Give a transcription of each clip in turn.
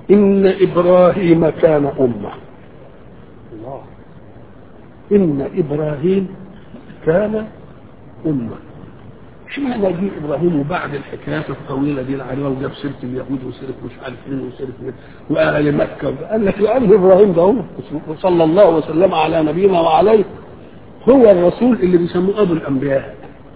إن إبراهيم كان أمة الله إن إبراهيم كان أمة اشمعنى جه ابراهيم وبعد الحكايات الطويله دي العريضه وجاب سيره اليهود وسيره مش عارف مين وسيره مين واهل مكه قال لك لان ابراهيم ده هو صلى الله وسلم على نبينا وعليه هو الرسول اللي بيسموه ابو الانبياء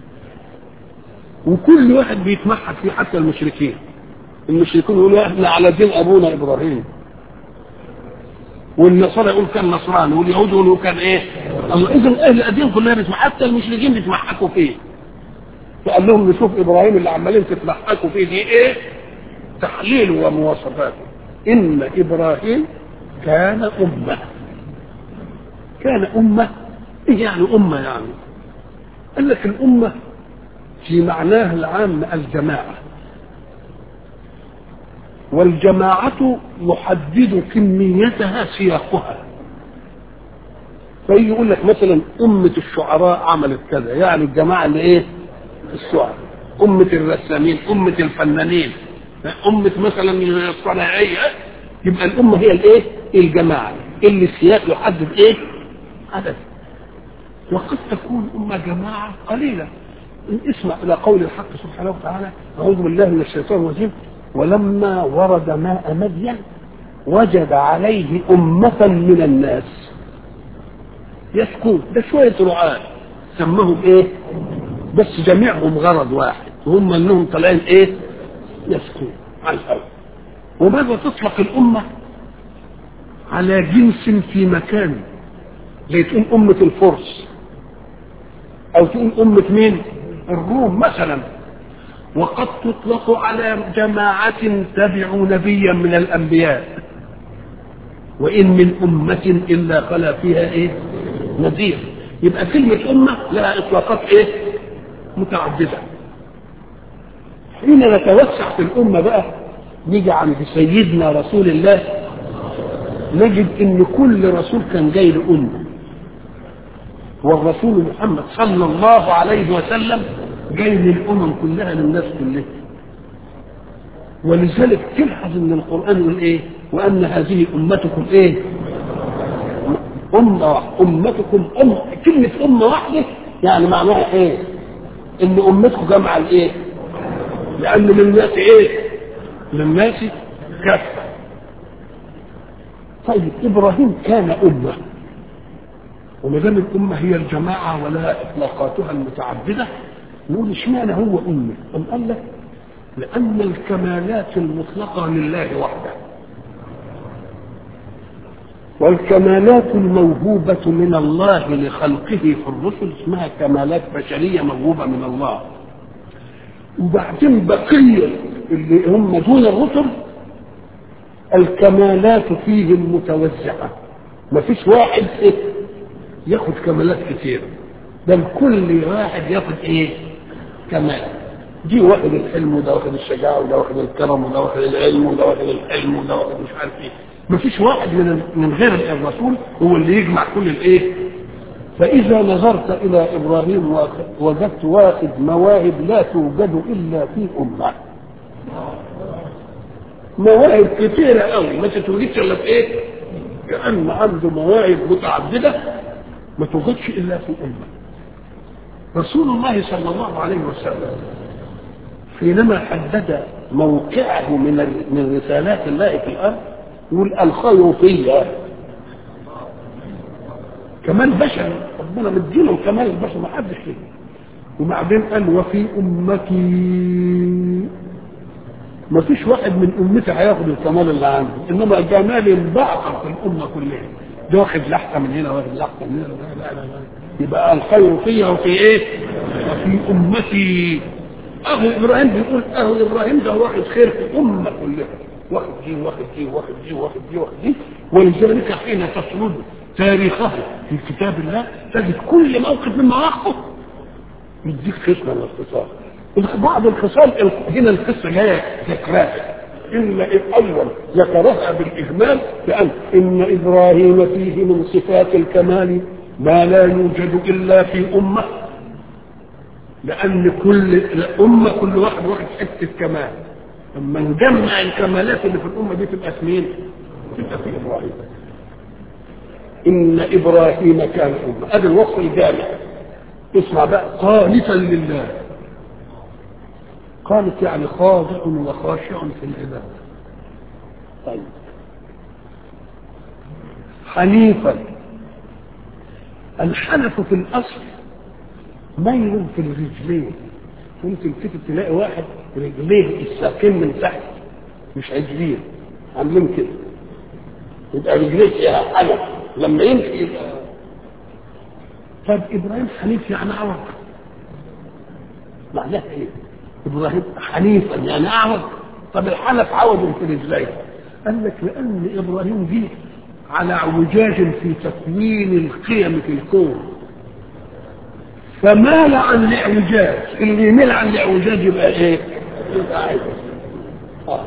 وكل واحد بيتمحك فيه حتى المشركين المشركين يقولوا احنا على دين ابونا ابراهيم والنصارى يقول كان نصراني واليهود يقولوا كان ايه اذا اهل الاديان كلها بيسمع حتى المشركين بيتمحكوا فيه فقال لهم نشوف ابراهيم اللي عمالين تتمحكوا فيه دي ايه تحليله ومواصفاته ان ابراهيم كان امه كان امه ايه يعني امه يعني قال لك الامه في معناه العام الجماعه والجماعة يحدد كميتها سياقها فيجي يقول لك مثلا أمة الشعراء عملت كذا يعني الجماعة اللي إيه؟ الشعراء أمة الرسامين أمة الفنانين أمة مثلا الصناعية يبقى الأمة هي الإيه؟ الجماعة اللي السياق يحدد إيه؟ عدد وقد تكون أمة جماعة قليلة اسمع إلى قول الحق سبحانه وتعالى أعوذ بالله من الشيطان الرجيم ولما ورد ماء مدين وجد عليه أمة من الناس يسكون ده شوية رعاة سمهم ايه بس جميعهم غرض واحد وهم انهم طالعين ايه يسكون على الأول وماذا تطلق الأمة على جنس في مكان زي تقول أمة الفرس أو تقول أمة مين الروم مثلا وقد تطلق على جماعة تبعوا نبيا من الأنبياء وإن من أمة إلا خلا فيها إيه نذير يبقى كلمة أمة لها إطلاقات إيه متعددة حين نتوسع في الأمة بقى نيجي عند سيدنا رسول الله نجد ان كل رسول كان جاي لأمة والرسول محمد صلى الله عليه وسلم جاي للأمم كلها للناس كلها ولذلك تلحظ ان القرآن يقول ايه وأن هذه أمتكم ايه أمة أمتكم أم كلمة أمة واحدة يعني معناها ايه ان أمتكم جمع الايه لأن للناس ايه للناس كافة طيب إبراهيم كان أمة وما دام الأمة هي الجماعة ولها إطلاقاتها المتعددة نقول اشمعنى هو أمة؟ أم قال لك لأن الكمالات المطلقة لله وحده والكمالات الموهوبة من الله لخلقه في الرسل اسمها كمالات بشرية موهوبة من الله وبعدين بقية اللي هم دون الرسل الكمالات فيهم متوزعة ما فيش واحد إيه ياخد كمالات كتير بل كل واحد ياخد ايه كمال دي واخد الحلم وده واخد الشجاعة وده واخد الكرم وده واخد العلم وده واخد الحلم وده واخد مش عارف ايه ما فيش واحد من من غير الرسول هو اللي يجمع كل الايه فإذا نظرت إلى إبراهيم وجدت واخد مواهب لا توجد إلا في أمة مواهب كثيرة قوي ما تتوجدش إلا في إيه؟ كأن عنده مواهب متعددة ما توجدش إلا في أمة رسول الله صلى الله عليه وسلم حينما حدد موقعه من من رسالات الله في الأرض يقول الخير فيا كمال بشري ربنا مديله كمال البشر ما حدش فيه وبعدين قال وفي امتي ما فيش واحد من امتي هياخد الكمال اللي عنده انما جمال بعض في الامه كلها ده واخد لحظه من هنا واخد لحظه من هنا لا لا لا يبقى الخير فيها وفي ايه؟ وفي امتي اهو ابراهيم بيقول اهو ابراهيم ده واخد خير في الامه كلها واخد دي واخد دي واخد دي واخد دي واخد دي ولذلك حين تطلب تاريخه في كتاب الله تجد كل موقف من مواقفه يديك خصله من الخصال بعض الخصال هنا القصه جايه ذكراها إلا الأول ذكرها بالإجمال لأن إن إبراهيم فيه من صفات الكمال ما لا يوجد إلا في أمة لأن كل أمة كل واحد واخد حتة كمال لما نجمع الكمالات اللي في الامه دي تبقى في مين؟ تبقى في ابراهيم ان ابراهيم كان امه ادي الوصف الجامع اسمع بقى قانتا لله قانت يعني خاضع وخاشع في العباده طيب حنيفا الحنف في الاصل ميل في الرجلين ممكن تيجي تلاقي واحد رجليه الساقين من تحت مش عجلين عاملين كده يبقى رجليه فيها حنف لما يمشي يبقى طب ابراهيم حنيف يعني اعوج معناها ايه؟ ابراهيم حنيفا يعني اعوج طب الحنف عوج في رجليه قال لك لان ابراهيم جه على اعوجاج في تكوين القيم في الكون فمال عن الاعوجاج اللي يميل عن الاعوجاج يبقى ايه؟ يبقى عايز آه.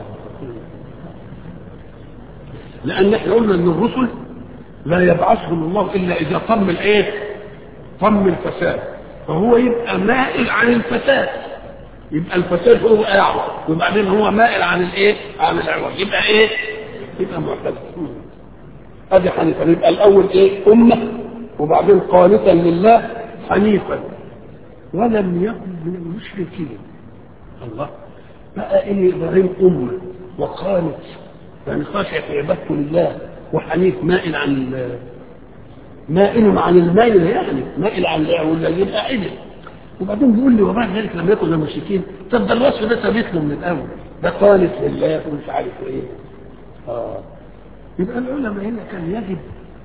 لان احنا قلنا ان الرسل لا يبعثهم الله الا اذا طم الايه؟ طم الفساد فهو يبقى مائل عن الفساد يبقى الفساد هو اعوج وبعدين هو مائل عن الايه؟ عن الاعوج يبقى ايه؟ يبقى معتدل ادي حنيفا يبقى الاول ايه؟ امه وبعدين قانتا لله حنيفا ولم يكن من المشركين الله بقى ايه ابراهيم امه وقانت يعني خاشع في عبادته لله وحنيف مائل عن ال- مائل عن المائل يعني مائل عن ولا يبقى عدل وبعدين بيقول لي وبعد ذلك لم يكن من المشركين طب ده الوصف ده ثابت له من الاول ده قانت لله ومش عارف ايه اه يبقى العلماء هنا كان يجب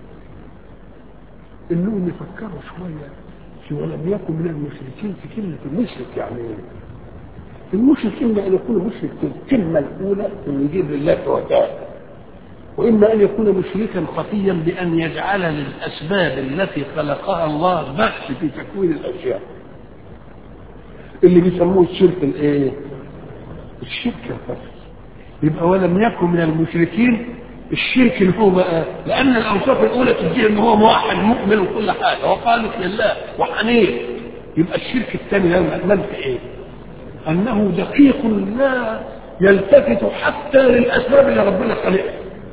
انهم يفكروا شويه في ولم يكن من المشركين في كلمه المشرك يعني ايه؟ المشرك اما ان يكون مشرك في الكلمه الاولى انه يجيب لله شركاء واما ان يكون مشركا خفيا بان يجعل للاسباب التي خلقها الله بحث في تكوين الاشياء اللي بيسموه الشرك الايه؟ الشرك الخفي يبقى ولم يكن من المشركين الشرك اللي هو بقى لان الاوصاف الاولى تديه ان هو موحد مؤمن وكل حاجه وخالق لله وحنيف يبقى الشرك الثاني ده ملك ايه؟ انه دقيق لا يلتفت حتى للاسباب اللي ربنا خلقها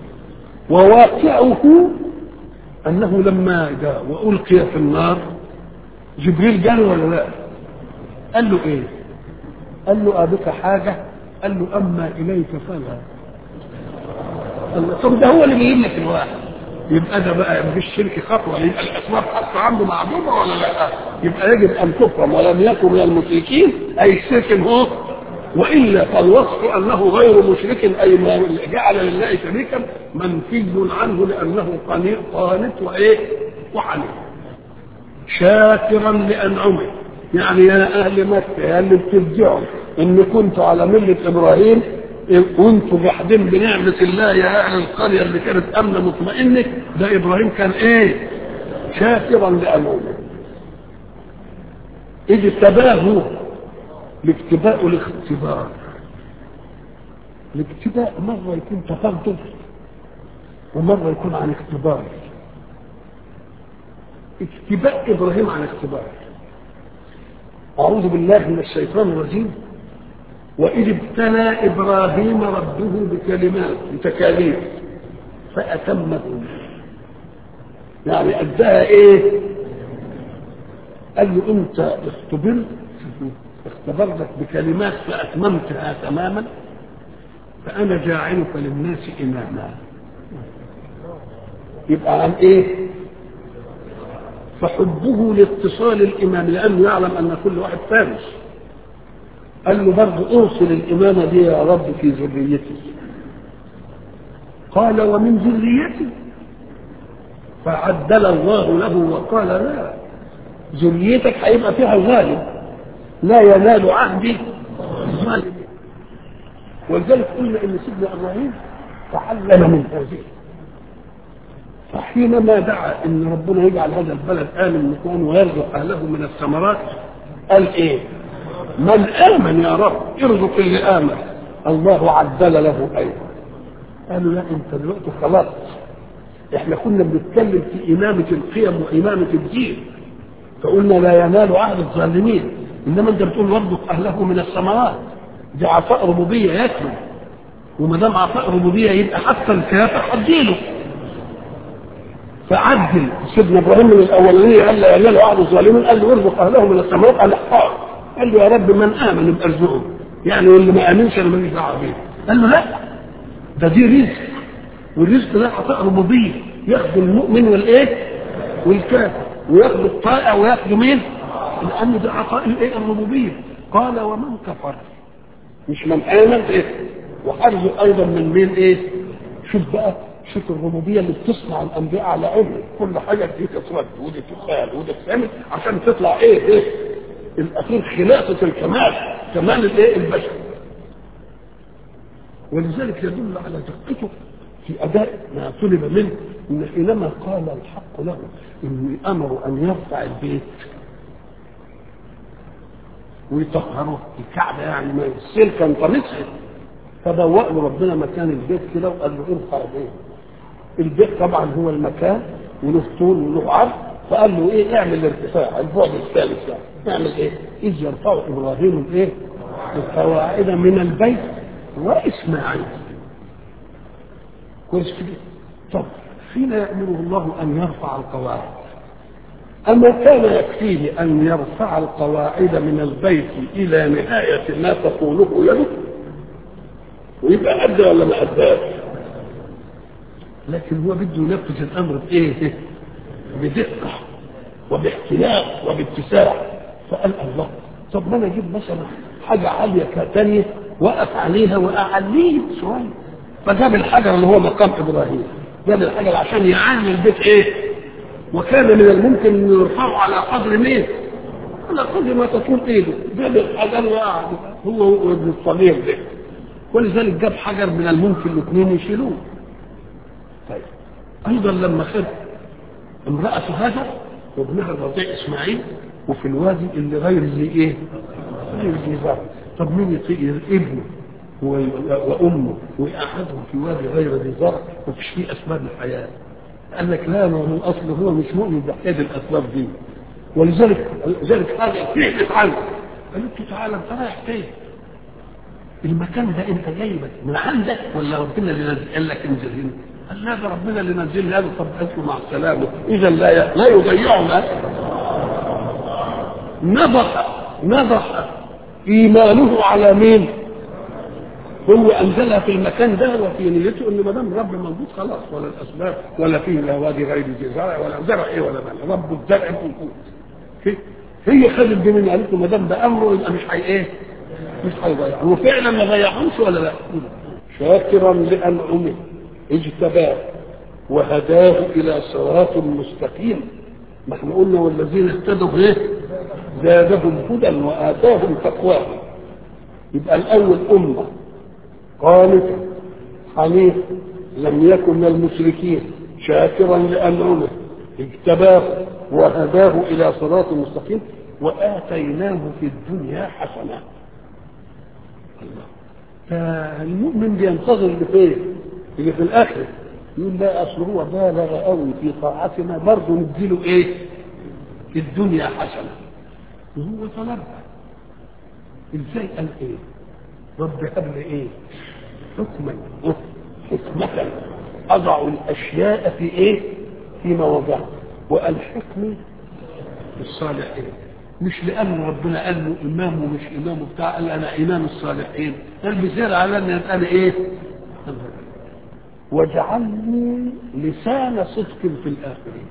وواقعه انه لما جاء والقي في النار جبريل قال ولا لا؟ قال له ايه؟ قال له ابك حاجه؟ قال له اما اليك فلا الله طب ده هو اللي بيجيب لك الواحد يبقى ده بقى مفيش شرك خطوه يبقى الاسباب حتى عنده معدومه ولا لا؟ يبقى يجب ان تفهم ولم يكن من المشركين اي الشرك هو والا فالوصف انه غير مشرك اي ما جعل لله شريكا منفي عنه لانه قانت وايه؟ وحنيف شاكرا لانعمه يعني يا اهل مكه يا اللي بترجعوا ان كنتوا على مله ابراهيم وانتوا جاحدين بنعمه الله يا اهل القريه اللي كانت امنه مطمئنه ده ابراهيم كان ايه؟ شاكرا لانعمه اذ اجتباه الاجتباء الاختبار الاجتباء مرة يكون تفضل ومرة يكون عن اختبار اجتباء إبراهيم عن اختبار أعوذ بالله من الشيطان الرجيم وإذ ابتلى إبراهيم ربه بكلمات بتكاليف فأتمه يعني أداها إيه؟ قال له أنت اختبرت اختبرتك بكلمات فأتممتها تماما فأنا جاعلك للناس إماما يبقى عن إيه؟ فحبه لاتصال الإمام لأنه يعلم أن كل واحد فارس قال له برضه اوصل الإمامة دي يا رب في ذريتي قال ومن ذريتي فعدل الله له وقال لا ذريتك هيبقى فيها ظالم لا ينال عهدي الظالمين ولذلك قلنا ان سيدنا ابراهيم تعلم من هذه فحينما دعا ان ربنا يجعل هذا البلد امن مكان ويرزق اهله من الثمرات قال ايه؟ من امن يا رب ارزق اللي امن الله عدل له ايضا قالوا لا انت دلوقتي خلاص احنا كنا بنتكلم في امامه القيم وامامه الدين فقلنا لا ينال عهد الظالمين انما انت بتقول وارزق اهله من الثمرات دي عطاء ربوبيه ياكله وما دام عطاء ربوبيه يبقى حتى الكافر هتجيله فعدل سيدنا ابراهيم من الاولانيه قال له يا له احد الظالمين قال له ارزق اهله من الثمرات قال حاضر قال له يا رب من امن يبقى ارزقه يعني واللي ما امنش انا ماليش دعوه بيه قال له لا ده دي رزق والرزق ده عطاء ربوبيه ياخذ المؤمن والايه والكافر وياخذ الطائع وياخذ مين لان ده عطاء الايه الربوبيه قال ومن كفر مش من امن ايه وحرزه ايضا من مين ايه شوف بقى شوف الربوبيه اللي بتصنع الانبياء على علم كل حاجه دي تترد ودي تتقال ودي تتعمل عشان تطلع ايه ايه الاخير خلاصه الكمال كمال الايه البشر ولذلك يدل على دقته في اداء ما طلب منه ان حينما قال الحق له اني امر ان يرفع البيت ويطهره الكعبه يعني ما السيل كان طمسها فبوأ له ربنا مكان البيت كده وقال له ارفع البيت البيت طبعا هو المكان وله طول وله عرض فقال له ايه اعمل الارتفاع البعد الثالث يعني اعمل ايه اذ يرفع ابراهيم الايه القواعد من البيت واسماعيل كويس كده طب حين يأمره الله أن يرفع القواعد أما كان يكفيه أن يرفع القواعد من البيت إلى نهاية ما تقوله يده ويبقى أدى ولا ما أداش لكن هو بده ينفذ الأمر بإيه؟ بدقة وباحتلاف وباتساع فقال الله طب ما أنا أجيب مثلا حاجة عالية كتانية وقف عليها وأعليه شوية فجاب الحجر اللي هو مقام ابراهيم جاب الحجر عشان يعاني البيت ايه وكان من الممكن ان يرفعه على قدر مين على قدر ما تكون ايده جاب الحجر وقعد هو وابن الصغير ده ولذلك جاب حجر من الممكن الاثنين يشيلوه طيب ايضا لما خد امرأة هاجر وابنها الرضيع اسماعيل وفي الوادي اللي غير ذي ايه غير ذي زرع طب مين يطيق ابنه وامه ويقعدهم في وادي غير ذي زرع ومفيش فيه اسباب الحياه قال لك لا ما هو الاصل هو مش مؤمن بحكايه الاسباب دي ولذلك ذلك هذا يحدث عنه قال له تعالى انت رايح فين؟ المكان ده انت جاي من عندك ولا ربنا اللي نزل قال لك انزل هنا؟ قال لا ده ربنا اللي نزل هذا طب اسمه مع السلامه اذا لا لا يضيعنا نضح نضح ايمانه على مين؟ هو انزلها في المكان ده وفي نيته ان ما دام رب موجود خلاص ولا الاسباب ولا فيه لا وادي غير ذي زرع ولا زرع ايه ولا مال رب الزرع موجود هي خدت دي من قالت له ما دام ده امره يبقى مش هي ايه؟ مش هيضيع وفعلا ما ضيعهمش ولا لا؟ شاكرا لانعمه اجتباه وهداه الى صراط مستقيم ما احنا قلنا والذين اهتدوا ايه؟ زادهم هدى واتاهم تقواهم يبقى الاول امه قانتا حنيفا لم يكن من المشركين شاكرا لانعمه اجتباه وهداه الى صراط مستقيم واتيناه في الدنيا حسنه الله فالمؤمن بينتظر اللي فين اللي في الاخر يقول لا اصل هو بالغ قوي في طاعتنا برضه نديله ايه في الدنيا حسنه وهو طلبها ازاي قال ايه رب هب لي ايه حكما حكمة أضع الأشياء في إيه؟ في مواضعها والحكم بالصالحين مش لأن ربنا قال له إمام ومش إمام وبتاع قال أنا إمام الصالحين قال بيصير على أن قال إيه؟ واجعلني لسان صدق في الآخرين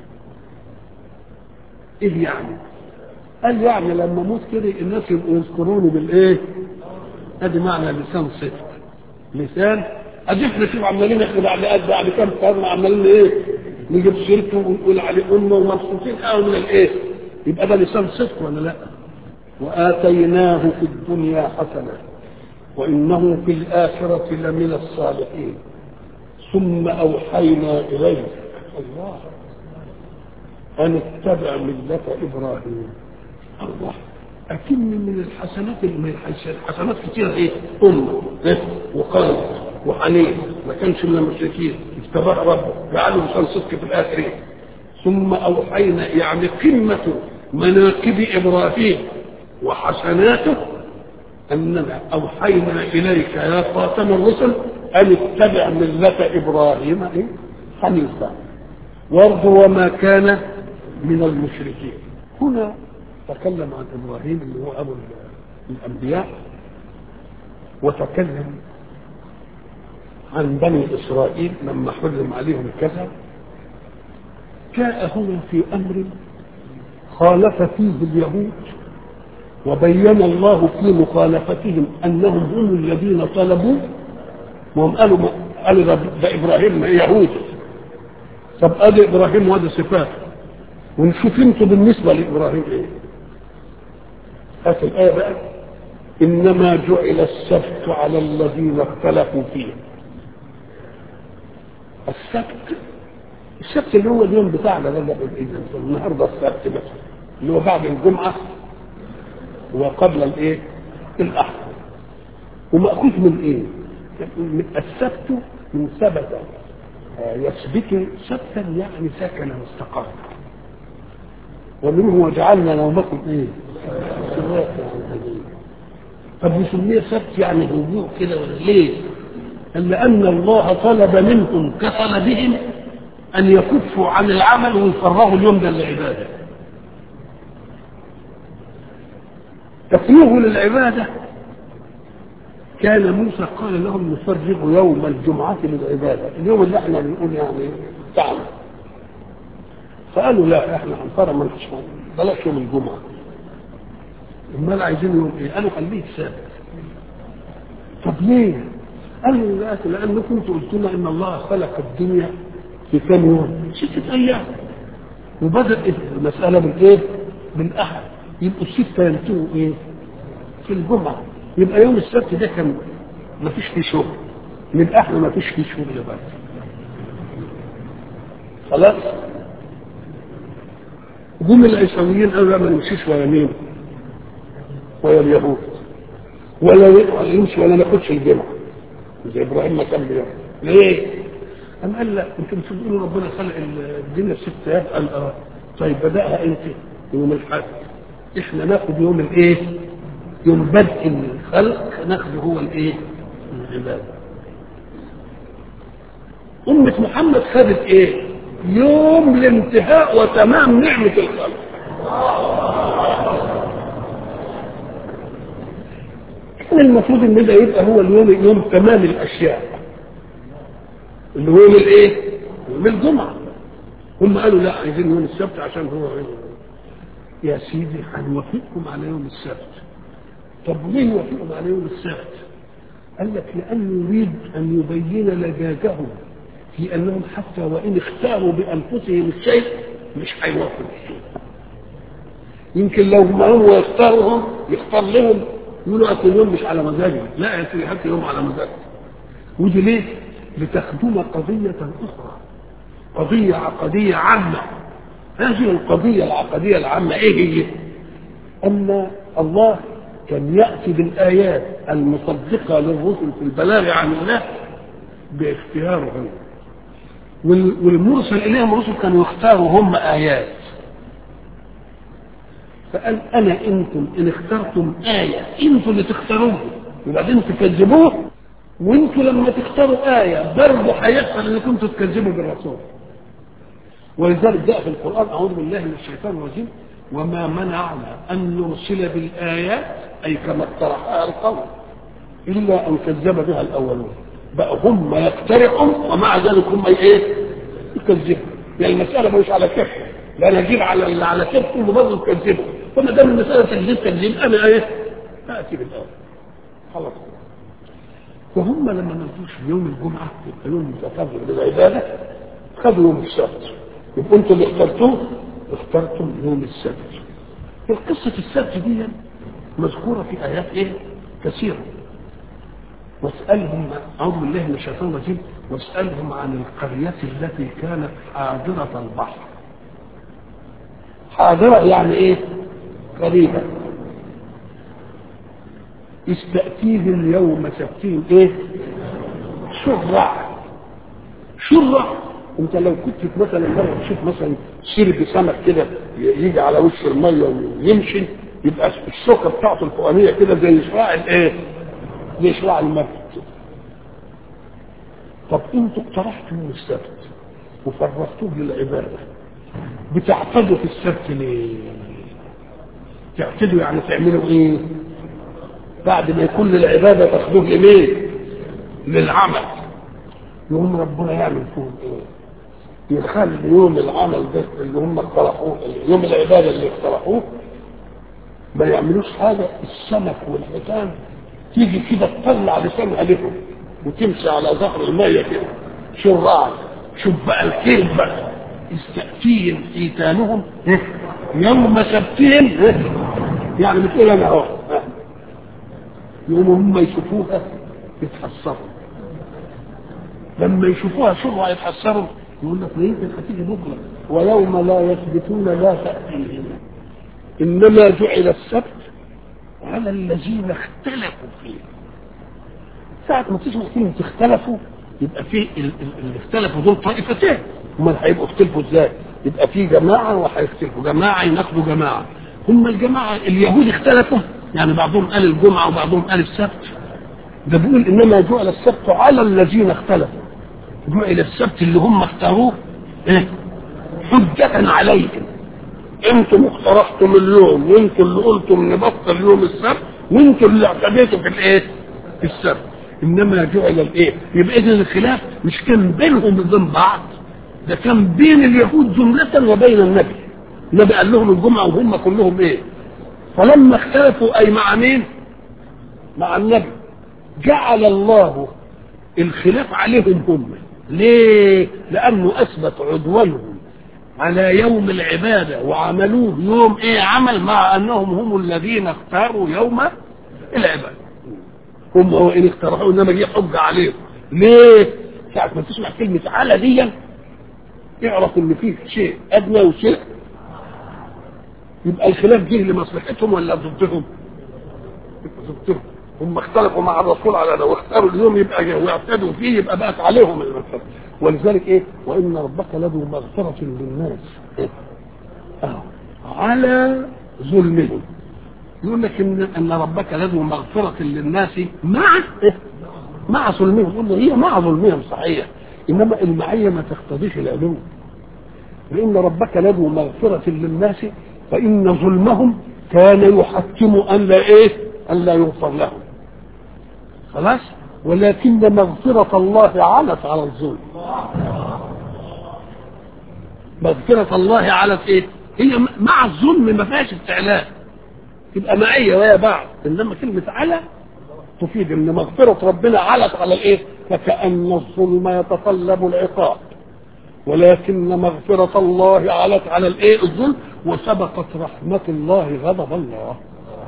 إيه يعني؟ قال يعني لما اموت كده الناس يبقوا يذكروني بالايه؟ ادي معنى لسان صدق لسان ادي احنا شوف عمالين احنا بعد قد بعد كام قرن عمالين ايه؟ نجيب سيرته ونقول عليه امه ومبسوطين قوي من الايه؟ يبقى ده لسان صدق ولا لا؟ واتيناه في الدنيا حسنه وانه في الاخره لمن الصالحين ثم اوحينا اليه الله ان اتبع مله ابراهيم الله أكن من الحسنات الحسنات كتير ايه؟ أمة إيه؟ وقلب وحنين ما كانش من المشركين اجتباه ربه جعله لسان صدق في الآخرين ثم أوحينا يعني قمة مناقب إبراهيم وحسناته أننا أوحينا إليك يا خاتم الرسل أن اتبع ملة إبراهيم إيه؟ حنيفا وارض وما كان من المشركين هنا تكلم عن إبراهيم اللي هو أبو الأنبياء وتكلم عن بني إسرائيل لما حرم عليهم كذا جاء هنا في أمر خالف فيه اليهود وبين الله في مخالفتهم أنهم هم الذين طلبوا وهم قالوا قالوا ده, ده إبراهيم يهودي طب ادي إبراهيم وادي صفات ونشوف انتوا بالنسبة لإبراهيم إيه هات الآية بقى إنما جعل السبت على الذين اختلفوا فيه السبت السبت اللي هو اليوم بتاعنا ده النهارده السبت بس اللي هو بعد الجمعة وقبل الايه؟ الأحد ومأخوذ من ايه؟ من السبت من ثبت يثبت سبتا يعني سكن واستقر ومنه وجعلنا نومكم ايه؟ طب يسميه سبت يعني هدوء كده ولا ليه؟ لأن الله طلب منهم كطلبهم أن يكفوا عن العمل ويفرغوا اليوم ده للعبادة. تفريغ للعبادة كان موسى قال لهم نفرغ يوم الجمعة للعبادة، اليوم اللي احنا بنقول يعني تعمل. فقالوا لا احنا هنفرغ ما بلاش يوم الجمعة. امال عايزين يوم ايه؟ قالوا خليه السبت. طب ليه؟ قالوا لا لانكم قلت لنا ان الله خلق الدنيا في كم يوم؟ ستة ايام. وبدأ المسألة بالايه؟ بالاحد. يبقوا الستة ينتهوا ايه؟ في الجمعة. يبقى يوم السبت ده كان ما فيش فيه شغل. من احنا ما فيش فيه شغل بس. خلاص؟ جم العيسويين قالوا لا ما نمشيش ولا مين؟ ولا اليهود. ولا يمشي ولا ناخدش الجمعة. زي ابراهيم ما كان بيعمل ليه؟ قام قال لا انتم بتقولوا ربنا خلق الدنيا ست ايام قال اه طيب بداها انت يوم الاحد احنا ناخد يوم الايه؟ يوم بدء الخلق ناخده هو الايه؟ العباده أمة محمد خدت إيه؟ يوم الانتهاء وتمام نعمة الخلق. كان المفروض ان ده يبقى هو اليوم يوم تمام الاشياء اللي هو يوم الايه يوم الجمعه هم قالوا لا عايزين يوم السبت عشان هو يا سيدي هنوافقكم على يوم السبت طب ليه يوافقهم على يوم السبت قال لك لانه يريد ان يبين لجاجهم في انهم حتى وان اختاروا بانفسهم الشيء مش هيوافقوا الشيء يمكن لو ما هو يختارهم يختار لهم يقولوا اصل اليوم مش على مزاجي لا يا سيدي حتى يوم على مزاجي ودي ليه؟ لتخدم قضية أخرى قضية عقدية عامة هذه القضية العقدية العامة إيه هي؟ أن الله كان يأتي بالآيات المصدقة للرسل في البلاغ عن الله باختياره والمرسل إليهم الرسل كانوا يختاروا هم آيات فقال انا انتم ان اخترتم ايه انتم اللي تختاروها وبعدين تكذبوه وانتم لما تختاروا ايه برضه هيحصل ان كنتم تكذبوا بالرسول ولذلك جاء في القران اعوذ بالله من الشيطان الرجيم وما منعنا ان نرسل بالايات اي كما اقترحها القوم الا ان كذب بها الاولون بقى هم يقترحوا ومع ذلك هم ايه يكذبوا يعني المساله مش على كفر لا نجيب على اللي على كفر وبرضه تكذبه فما دام المساله تكذيب تكذيب انا ايه؟ اتي بالاول خلاص وهم لما ما نزلوش يوم الجمعه يبقى يوم متفرغ للعباده خدوا يوم السبت يبقوا انتوا اللي اخترتوه اخترتم يوم السبت القصه السبت دي مذكوره في ايات ايه؟ كثيره واسألهم أعوذ بالله من الشيطان الرجيم واسألهم عن القرية التي كانت حاضرة البحر حاضرة يعني إيه؟ قريبة استأتيهم يوم سبتهم إيه؟ شرع شرع انت لو كنت مثلا مره تشوف مثلا سرب سمك كده يجي على وش الميه ويمشي يبقى الشوكه بتاعته الفوقانيه كده زي شراع الايه؟ زي شراع المركب طب انتوا اقترحتوا من السبت وفرغتوه للعباده بتعتدوا في السبت ليه؟ تعتدوا يعني تعملوا ايه؟ بعد ما يكون العباده تاخدوه لمين؟ للعمل يقوم ربنا يعمل فيهم ايه؟ يخلي يوم العمل ده اللي هم اقترحوه يوم العباده اللي اقترحوه ما يعملوش حاجه السمك والحيتان تيجي كده تطلع لسانها لهم وتمشي على ظهر الميه كده شو الراعي شوف بقى الكيل بقى استأتيهم حيتانهم يوم سبتهم يعني بتقول انا اهو يوم هم يشوفوها يتحسروا لما يشوفوها شرعة يتحسروا يقول لك ما يمكن هتيجي بكره ويوم لا يثبتون لا تأتيهم انما جعل السبت على الذين اختلفوا فيه ساعة ما تسمع كلمة اختلفوا يبقى في اللي اختلفوا دول طائفتين امال هيبقوا اختلفوا ازاي؟ يبقى في جماعة وهيختلفوا جماعة يناقضوا جماعة هم الجماعة اليهود اختلفوا يعني بعضهم قال الجمعة وبعضهم قال السبت ده بيقول انما جعل السبت على الذين اختلفوا جعل السبت اللي هم اختاروه ايه حجة عليهم انتم اقترحتم اليوم وانتم اللي قلتم نبطل يوم السبت وانتم اللي اعتديتوا في الايه في السبت انما جعل الايه يبقى اذا الخلاف مش كان بينهم وبين بعض ده كان بين اليهود جملة وبين النبي النبي قال لهم الجمعة وهم كلهم ايه فلما اختلفوا اي مع مين مع النبي جعل الله الخلاف عليهم هم ليه لانه اثبت عدوانهم على يوم العبادة وعملوه يوم ايه عمل مع انهم هم الذين اختاروا يوم العبادة هم هو ان اقترحوا انما جه حجة عليهم ليه ساعة ما تسمع كلمة على دي اعرف ان فيه شيء ادنى وشيء يبقى الخلاف جه لمصلحتهم ولا ضدهم ضدهم هم اختلفوا مع الرسول على لو اختاروا اليوم يبقى واعتدوا فيه يبقى بقت عليهم المسألة ولذلك ايه وان ربك لذو مغفرة للناس إيه؟ أهو. على ظلمهم يقول لك ان ان ربك لذو مغفرة للناس مع إيه؟ مع ظلمهم يقول له هي مع ظلمهم صحيح انما المعية ما تقتضيش العلو لان ربك لذو مغفرة للناس فان ظلمهم كان يحتم ان لا ايه ان لا يغفر لهم خلاص ولكن مغفرة الله علت على الظلم مغفرة الله علت ايه هي مع الظلم ما فيهاش استعلاء تبقى معية ويا بعض انما كلمة على تفيد ان مغفرة ربنا علت على الايه فكأن الظلم يتطلب العقاب ولكن مغفرة الله علت على الايه الظلم وسبقت رحمة الله غضب الله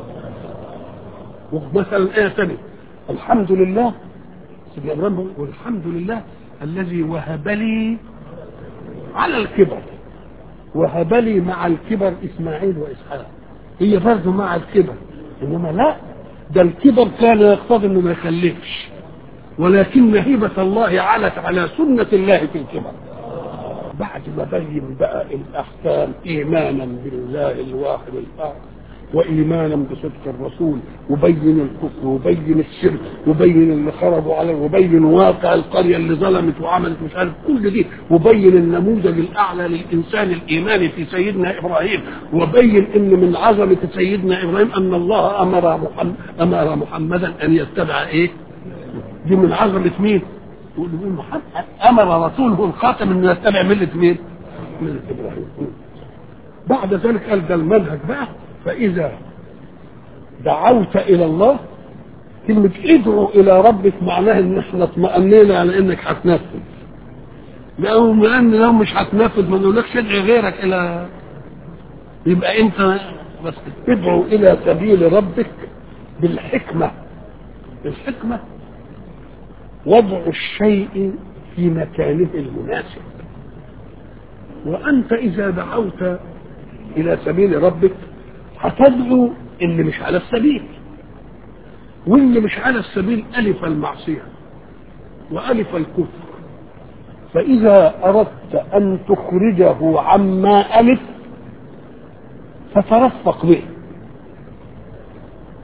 ومثلا ايه ثانيه الحمد لله سيدنا ابراهيم والحمد لله الذي وهب لي على الكبر وهب لي مع الكبر اسماعيل واسحاق هي برضه مع الكبر انما لا ده الكبر كان يقتضي انه ما يخلفش ولكن هبة الله علت على سنة الله في الكبر بعد ما بين بقى الاحكام ايمانا بالله الواحد الاخر وايمانا بصدق الرسول وبين الكفر وبين الشرك وبين اللي خرجوا عليه وبين واقع القريه اللي ظلمت وعملت مش عارف كل دي وبين النموذج الاعلى للانسان الايماني في سيدنا ابراهيم وبين ان من عظمه سيدنا ابراهيم ان الله امر محمد امر محمدا ان يتبع ايه؟ دي من عظمه مين؟ يقول محمد امر رسوله الخاتم انه يتبع مله مين؟ مله ابراهيم بعد ذلك قال ده المنهج بقى فإذا دعوت إلى الله كلمة ادعو إلى ربك معناها إن إحنا اطمأنينا على إنك هتنفذ. لو لأن لو مش هتنفذ ما نقولكش ادعي غيرك إلى يبقى أنت بس ادعو إلى سبيل ربك بالحكمة. الحكمة وضع الشيء في مكانه المناسب. وأنت إذا دعوت إلى سبيل ربك هتدعو اللي مش على السبيل واللي مش على السبيل ألف المعصية وألف الكفر فإذا أردت أن تخرجه عما ألف فترفق به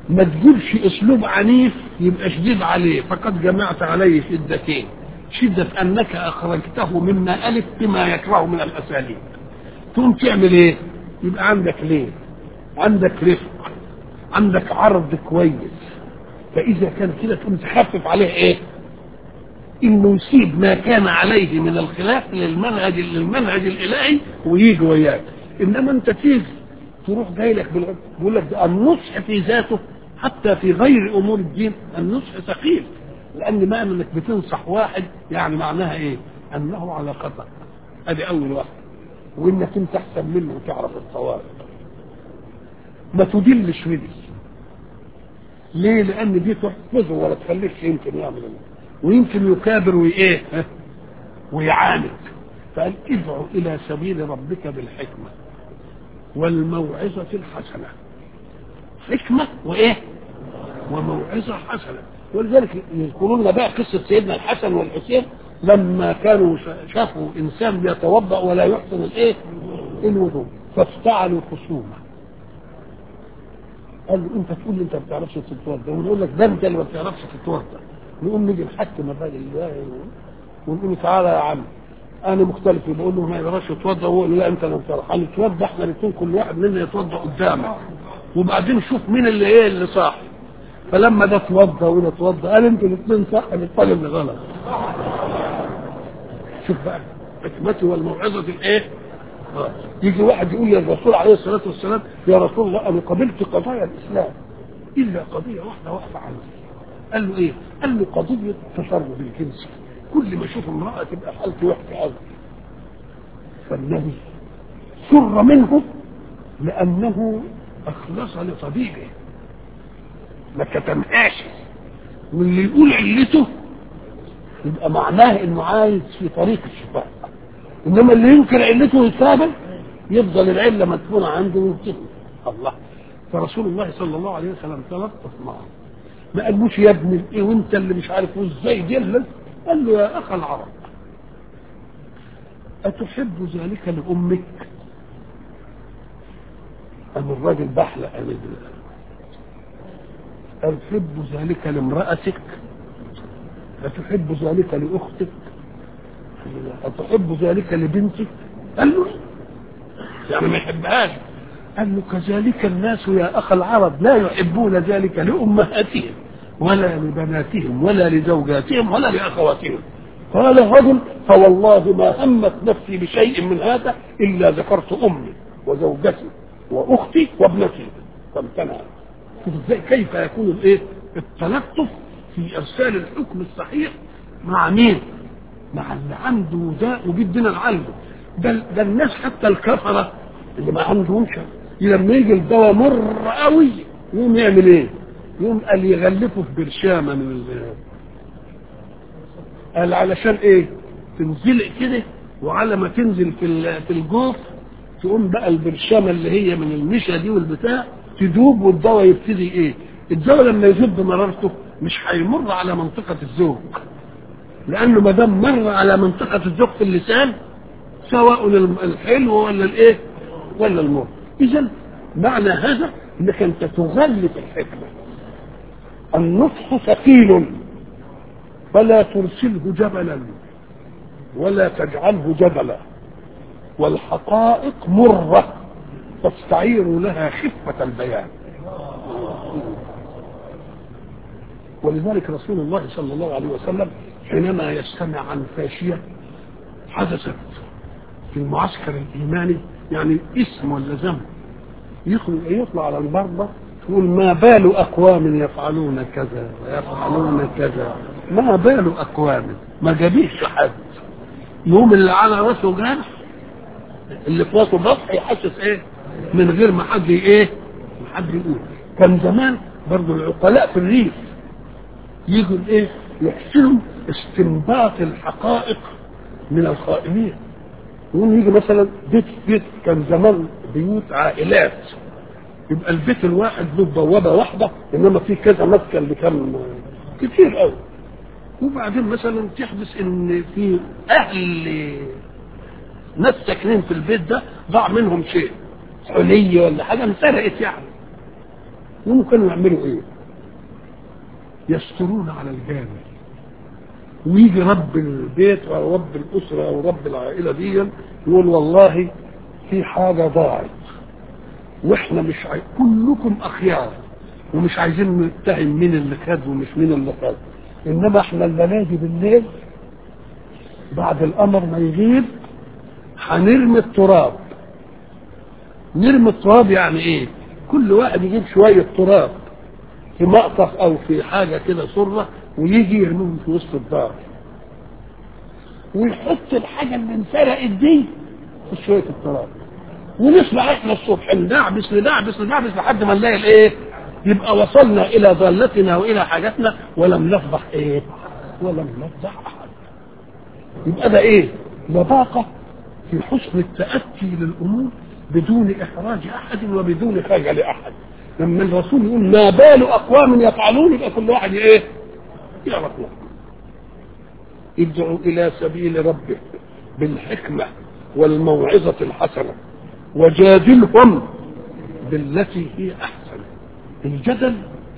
ما تجيبش اسلوب عنيف يبقى شديد عليه فقد جمعت عليه شدتين شدة انك اخرجته مما الف بما يكره من الاساليب تقوم تعمل ايه يبقى عندك ليه عندك رفق عندك عرض كويس فاذا كان كده تقوم تخفف عليه ايه انه يسيب ما كان عليه من الخلاف للمنهج للمنهج الالهي ويجي وياك انما انت تيجي تروح جاي لك بيقول لك ده النصح في ذاته حتى في غير امور الدين النصح ثقيل لان معنى انك بتنصح واحد يعني معناها ايه؟ انه على خطا ادي اول واحد وانك انت احسن منه وتعرف الصواب ما تدلش بدي ليه؟ لان دي تحفظه ولا تخليش يمكن يعمل ايه ويمكن يكابر وايه؟ ويعاند فقال ادعو الى سبيل ربك بالحكمه والموعظه الحسنه حكمه وايه؟ وموعظه حسنه ولذلك يذكرون لنا بقى قصه سيدنا الحسن والحسين لما كانوا شافوا انسان بيتوضا ولا يحسن الايه؟ الوضوء فافتعلوا خصومه قال له انت تقول لي انت ما بتعرفش تتوضا ونقول لك ده انت اللي ما بتعرفش تتوضا نقوم نيجي نحكم بقى الله ونقول له تعالى يا عم انا مختلف بقول له ما يقدرش يتوضا وهو لا انت اللي بتعرف هنتوضا احنا الاثنين كل واحد منا يتوضا قدامك وبعدين شوف مين اللي ايه اللي صح فلما ده اتوضا وده اتوضا قال انتوا الاثنين صح الطالب اللي غلط شوف بقى حكمته والموعظه الايه؟ يجي واحد يقول للرسول عليه الصلاه والسلام يا رسول الله انا قبلت قضايا الاسلام الا قضيه واحده واقفه عندي قال له ايه؟ قال له قضيه التشرب الجنسي كل ما اشوف امراه تبقى حالتي وحشه قوي فالنبي سر منه لانه اخلص لطبيبه ما كتمهاش واللي يقول علته يبقى معناه انه عايز في طريق الشفاء انما اللي ينكر علته يتابع يفضل العله مدفونه عنده وينتهي الله فرسول الله صلى الله عليه وسلم تلطف معه ما قالوش يا ابني ايه وانت اللي مش عارف ازاي دلل قال له يا اخ العرب اتحب ذلك لامك ام الراجل بحلق قال أتحب ذلك لامرأتك أتحب ذلك لأختك أتحب ذلك لبنتك قال له يعني ما يحبهاش قال له كذلك الناس يا أخ العرب لا يحبون ذلك لأمهاتهم ولا لبناتهم ولا لزوجاتهم ولا لأخواتهم قال الرجل فوالله ما همت نفسي بشيء من هذا إلا ذكرت أمي وزوجتي وأختي وابنتي فامتنع ازاي كيف يكون الايه التلطف في ارسال الحكم الصحيح مع مين مع اللي عنده داء وجدنا نعالجه ده ده الناس حتى الكفره اللي ما عندهمش لما يجي الدواء مر قوي يقوم يعمل ايه يقوم قال يغلفه في برشامه من ال قال علشان ايه تنزلق كده وعلى ما تنزل في في الجوف تقوم بقى البرشامه اللي هي من النشا دي والبتاع تدوب والدواء يبتدي ايه الدواء لما يذوب بمرارته مش هيمر على منطقة الذوق لأنه ما دام مر على منطقة الذوق في اللسان سواء الحلو ولا الايه ولا المر إذا معنى هذا انك انت تغلف الحكمة النصح ثقيل فلا ترسله جبلا ولا تجعله جبلا والحقائق مره تستعير لها خفة البيان ولذلك رسول الله صلى الله عليه وسلم حينما يستمع عن فاشية حدثت في المعسكر الإيماني يعني اسم ولا ذنب يطلع على المرضى تقول ما بال أقوام يفعلون كذا ويفعلون كذا ما بال أقوام ما جابيش حد يوم اللي على راسه جرح اللي في راسه بطح يحسس ايه من غير ما حد ايه ما حد يقول كان زمان برضو العقلاء في الريف يجوا ايه يحسنوا استنباط الحقائق من الخائنين يقوم يجي مثلا بيت بيت كان زمان بيوت عائلات يبقى البيت الواحد له بوابه واحده انما في كذا مسكن لكم كتير قوي وبعدين مثلا تحدث ان في اهل ناس ساكنين في البيت ده ضاع منهم شيء حلي ولا حاجه انسرقت يعني هم كانوا يعملوا ايه يسترون على الجامع ويجي رب البيت او رب الاسره او رب العائله دي يقول والله في حاجه ضاعت واحنا مش عاي... كلكم اخيار ومش عايزين نتهم مين اللي خد ومش مين اللي خد انما احنا الليله دي بالليل بعد القمر ما يغيب هنرمي التراب نرمي التراب يعني ايه كل واحد يجيب شويه تراب في مقطف او في حاجه كده سره ويجي يرميهم في وسط الدار ويحط الحاجه اللي انسرقت دي في شويه التراب ونسمع احنا الصبح ندعبس ندعبس ندعبس لحد ما نلاقي الايه يبقى وصلنا الى ضالتنا والى حاجتنا ولم نفضح ايه ولم نفضح احد يبقى ده ايه لباقه في حسن التاتي للامور بدون احراج احد وبدون خجل احد لما الرسول يقول ما بال اقوام يفعلون يبقى كل واحد ايه يعرف نفسه ادعوا الى سبيل ربك بالحكمه والموعظه الحسنه وجادلهم بالتي هي احسن الجدل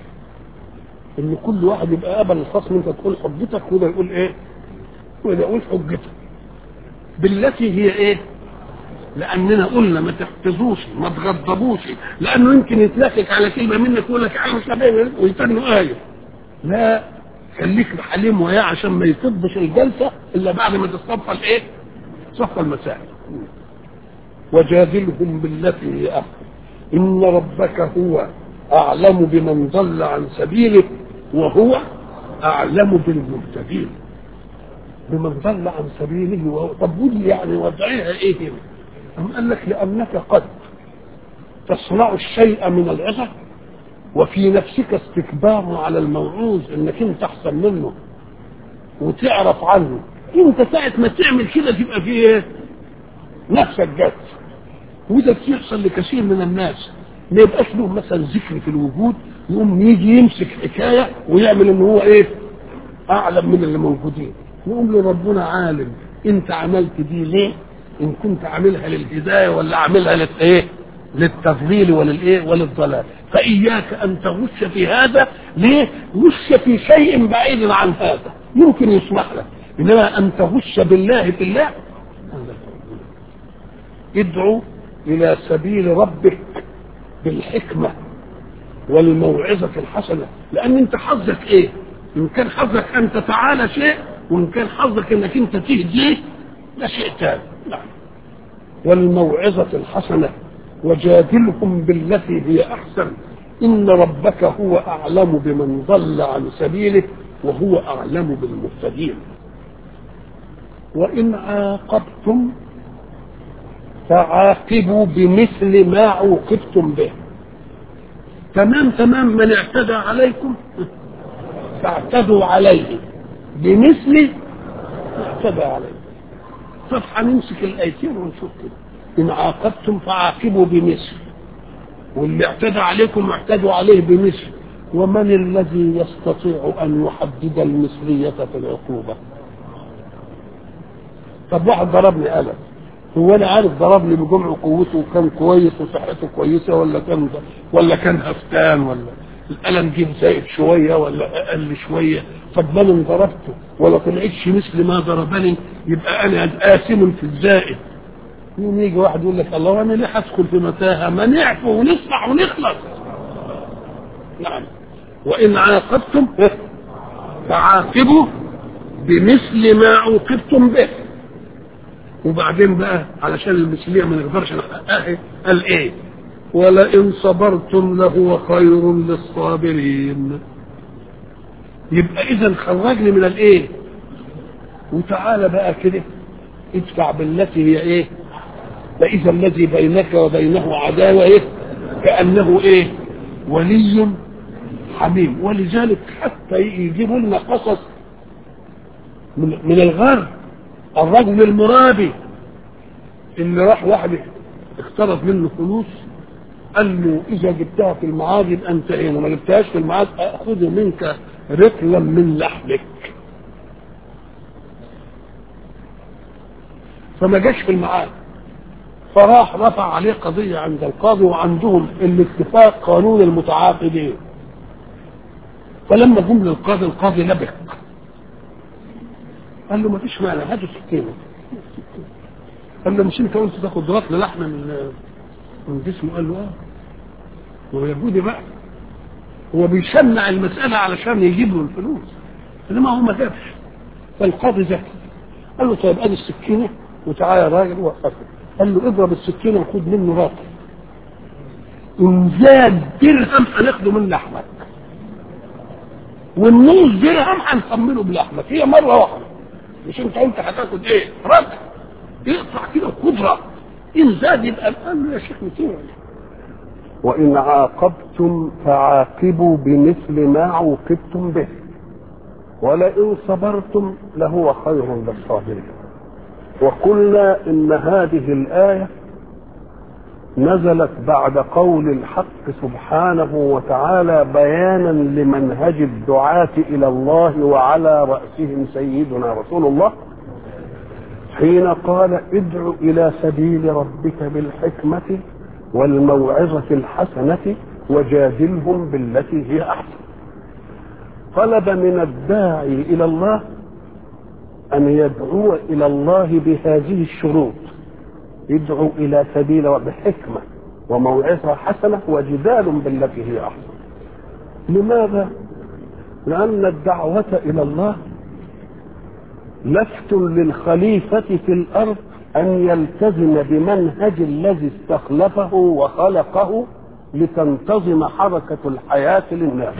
ان كل واحد يبقى قبل الخصم انت تقول حجتك وده يقول ايه وده يقول حجتك بالتي هي ايه لاننا قلنا ما تحتزوش ما تغضبوش لانه يمكن يتلكك على كلمه منك يقول لك انا مش ويتنوا ايه لا خليك حليم وياه عشان ما يفضش الجلسه الا بعد ما تصفى الايه؟ صفى المسائل وجادلهم بالتي هي احسن ان ربك هو اعلم بمن ضل عن سبيله وهو اعلم بالمهتدين بمن ضل عن سبيله وهو طب ودي يعني وضعها ايه هنا؟ أم قال لك لأنك قد تصنع الشيء من العظة وفي نفسك استكبار على الموعوظ انك انت احسن منه وتعرف عنه انت ساعة ما تعمل كده تبقى في ايه نفسك جت وده بيحصل لكثير من الناس ما يبقاش له مثلا ذكر في الوجود يقوم يجي يمسك حكايه ويعمل ان هو ايه اعلم من اللي موجودين نقول له ربنا عالم انت عملت دي ليه ان كنت عاملها للهدايه ولا عاملها للايه للتفضيل وللايه وللضلال فاياك ان تغش في هذا ليه غش في شيء بعيد عن هذا يمكن يسمح لك انما ان تغش بالله في الله ادعو الى سبيل ربك بالحكمه والموعظه الحسنه لان انت حظك ايه ان كان حظك ان تتعالى شيء وان كان حظك انك انت تهديه ده شيء ثاني نعم والموعظة الحسنة وجادلهم بالتي هي أحسن إن ربك هو أعلم بمن ضل عن سبيله وهو أعلم بالمهتدين وإن عاقبتم فعاقبوا بمثل ما عوقبتم به تمام تمام من اعتدى عليكم فاعتدوا عليه بمثل ما اعتدى عليه طب هنمسك الايتين ونشوف كده ان عاقبتم فعاقبوا بمثل واللي اعتدى عليكم اعتدوا عليه بمثل ومن الذي يستطيع ان يحدد المثليه في العقوبه طب واحد ضربني قلم هو انا عارف ضربني بجمع قوته وكان كويس وصحته كويسه ولا كان ولا كان هفتان ولا القلم جه زائد شويه ولا اقل شويه طب ما انا ضربته ولا طلعتش مثل ما ضربني يبقى انا آثم في الزائد يوم يجي واحد يقول لك الله وانا ليه هدخل في متاهه ما نعفو ونصفح ونخلص نعم وان عاقبتم فعاقبوا بمثل ما عوقبتم به وبعدين بقى علشان المثليه ما نقدرش نحققها قال ايه ولئن صبرتم لهو خير للصابرين يبقى اذا خرجني من الايه وتعالى بقى كده ادفع بالتي هي ايه فاذا الذي بينك وبينه عداوه ايه كانه ايه ولي حميم ولذلك حتى يجيبوا لنا قصص من, من الغر الرجل المرابي اللي راح واحد اقترض منه فلوس قال له اذا جبتها في المعاد يبقى انتهينا ما جبتهاش في المعاد اخذ منك رطلا من لحمك فما جاش في المعاد فراح رفع عليه قضية عند القاضي وعندهم الاتفاق قانون المتعاقدين فلما جم للقاضي القاضي لبك قال له ما فيش مانع هاتوا سكينه قال له مش انت قلت تاخد رطل لحم من من جسمه قال له اه هو يهودي بقى هو بيشنع المسألة علشان يجيب له الفلوس انما هو ما جابش فالقاضي ذكي قال له طيب ادي السكينة وتعالى يا راجل وقفه قال له اضرب السكينة وخد منه رطل ان زاد درهم هناخده من لحمك والنص درهم هنكمله بلحمك هي مرة واحدة مش انت قلت هتاخد ايه رطل يقطع كده قدرة ان زاد يبقى قال له يا شيخ متوعي وإن عاقبتم فعاقبوا بمثل ما عوقبتم به ولئن صبرتم لهو خير للصابرين وقلنا إن هذه الآية نزلت بعد قول الحق سبحانه وتعالى بيانا لمنهج الدعاة إلى الله وعلى رأسهم سيدنا رسول الله حين قال ادع إلى سبيل ربك بالحكمة والموعظة الحسنة وجادلهم بالتي هي أحسن طلب من الداعي إلى الله أن يدعو إلى الله بهذه الشروط يدعو إلى سبيل بحكمة وموعظة حسنة وجدال بالتي هي أحسن لماذا؟ لأن الدعوة إلى الله لفت للخليفة في الأرض أن يلتزم بمنهج الذي استخلفه وخلقه لتنتظم حركة الحياة للناس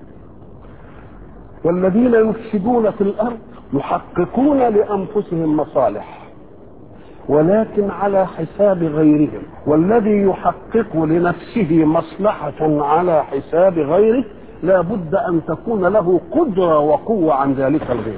والذين يفسدون في الأرض يحققون لأنفسهم مصالح ولكن على حساب غيرهم والذي يحقق لنفسه مصلحة على حساب غيره لا بد أن تكون له قدرة وقوة عن ذلك الغير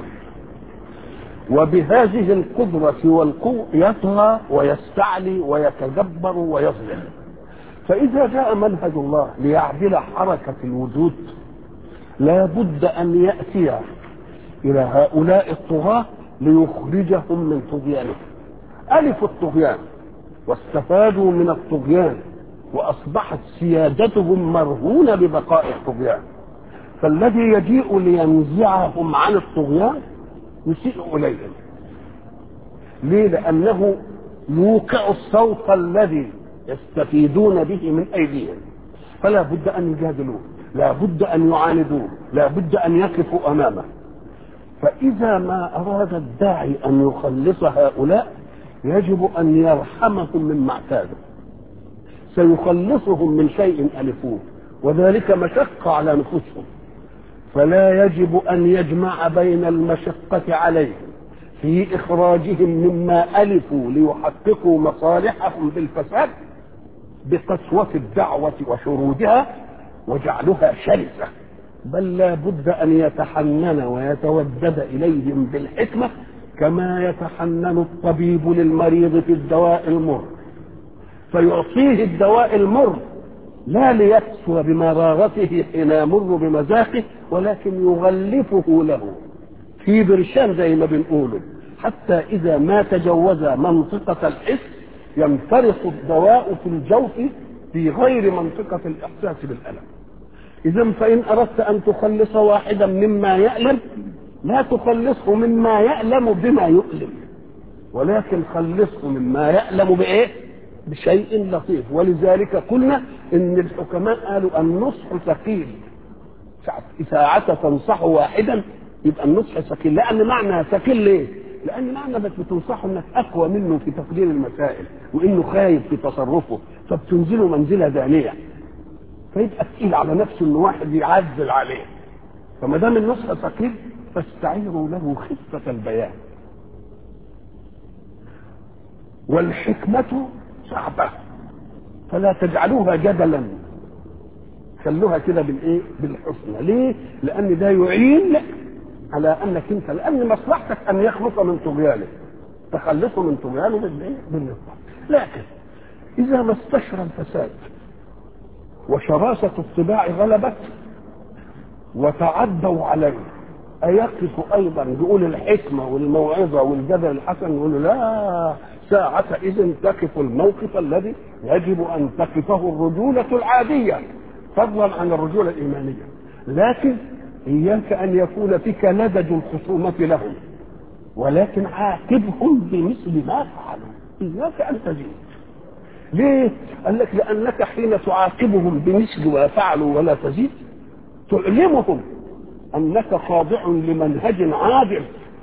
وبهذه القدرة والقوة يطغى ويستعلي ويتجبر ويظلم فإذا جاء منهج الله ليعدل حركة الوجود لا بد أن يأتي إلى هؤلاء الطغاة ليخرجهم من طغيانهم ألف الطغيان واستفادوا من الطغيان وأصبحت سيادتهم مرهونة ببقاء الطغيان فالذي يجيء لينزعهم عن الطغيان يسيء إليهم ليه لأنه يوقع الصوت الذي يستفيدون به من أيديهم فلا بد أن يجادلوه لا بد أن يعاندوه لا بد أن يقفوا أمامه فإذا ما أراد الداعي أن يخلص هؤلاء يجب أن يرحمهم مما اعتادوا سيخلصهم من شيء ألفوه وذلك مشقة على نفوسهم فلا يجب أن يجمع بين المشقة عليهم في إخراجهم مما ألفوا ليحققوا مصالحهم بالفساد بقسوة الدعوة وشرودها وجعلها شرسة بل لا بد أن يتحنن ويتودد إليهم بالحكمة كما يتحنن الطبيب للمريض في الدواء المر فيعطيه الدواء المر لا ليكسو بمرارته حين يمر بمذاقه ولكن يغلفه له في برشام زي ما بنقوله حتى إذا ما تجاوز منطقة الحس ينفرط الدواء في الجوف في غير منطقة الإحساس بالألم إذا فإن أردت أن تخلص واحدا مما يألم لا تخلصه مما يألم بما يؤلم ولكن خلصه مما يألم بإيه؟ بشيء لطيف ولذلك قلنا إن الحكماء قالوا النصح ثقيل ساعة تنصح واحدا يبقى النصح ثقيل لأن معنى ثقيل ليه؟ لأن معنى انك بتنصحه انك أقوى منه في تقدير المسائل وإنه خايف في تصرفه فبتنزله منزلة دانية فيبقى تقيل على نفسه إن واحد يعزل عليه فما دام النصح ثقيل فاستعيروا له خفة البيان والحكمة صعبة فلا تجعلوها جدلا خلوها كده بالايه بالحسنى ليه لان ده يعين على انك انت لان مصلحتك ان يخلص من طغيانه تخلصه من طغيانه بالايه بالنصح لكن اذا ما استشرى الفساد وشراسة الطباع غلبت وتعدوا عليه أيقف أيضا بيقول الحكمة والموعظة والجدل الحسن يقول له لا ساعة إذن تقف الموقف الذي يجب أن تقفه الرجولة العادية فضلا عن الرجولة الإيمانية لكن إياك أن يكون فيك لدج الخصومة لهم ولكن عاقبهم بمثل ما فعلوا إياك أن تزيد ليه؟ قال لك لأنك حين تعاقبهم بمثل ما فعلوا ولا تزيد تعلمهم أنك خاضع لمنهج عادل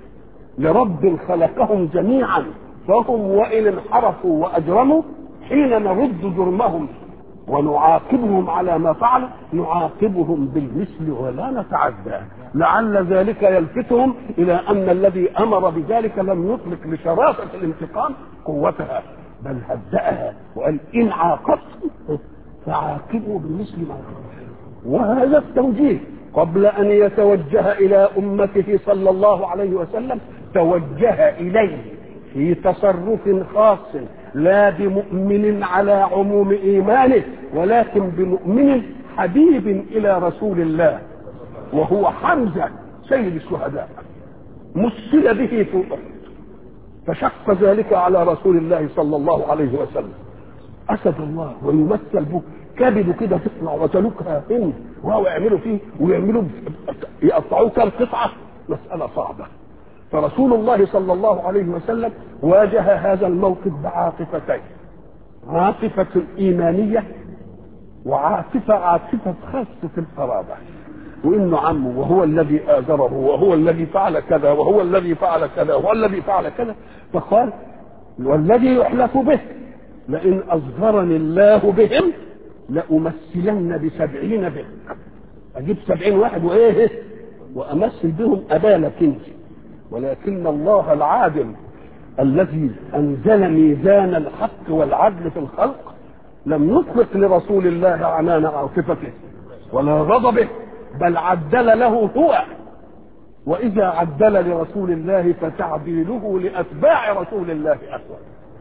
لرب خلقهم جميعا فهم وإن انحرفوا وأجرموا حين نرد جرمهم ونعاقبهم على ما فعلوا نعاقبهم بالمثل ولا نتعدى لعل ذلك يلفتهم الى ان الذي امر بذلك لم يطلق لشراسه الانتقام قوتها بل هدأها وقال ان عاقبتم فعاقبوا بمثل ما وهذا التوجيه قبل ان يتوجه الى امته صلى الله عليه وسلم توجه اليه في تصرف خاص لا بمؤمن على عموم ايمانه ولكن بمؤمن حبيب الى رسول الله وهو حمزه سيد الشهداء مثل به في احد فشق ذلك على رسول الله صلى الله عليه وسلم اسد الله ويمثل به كبده كده تطلع وتلوكها هند وهو يعملوا فيه ويعملوا يقطعوه كم قطعه مساله صعبه فرسول الله صلى الله عليه وسلم واجه هذا الموقف بعاطفتين عاطفة إيمانية وعاطفة عاطفة خاصة القرابة وإنه عمه وهو الذي آزره وهو الذي فعل كذا وهو الذي فعل كذا وهو الذي فعل كذا فقال والذي يحلف به لئن أصغرني الله بهم لأمثلن بسبعين به أجيب سبعين واحد وإيه وأمثل بهم أبانا كنزي ولكن الله العادل الذي انزل ميزان الحق والعدل في الخلق لم يطلق لرسول الله عنان عاطفته ولا غضبه بل عدل له هو واذا عدل لرسول الله فتعديله لاتباع رسول الله اسوا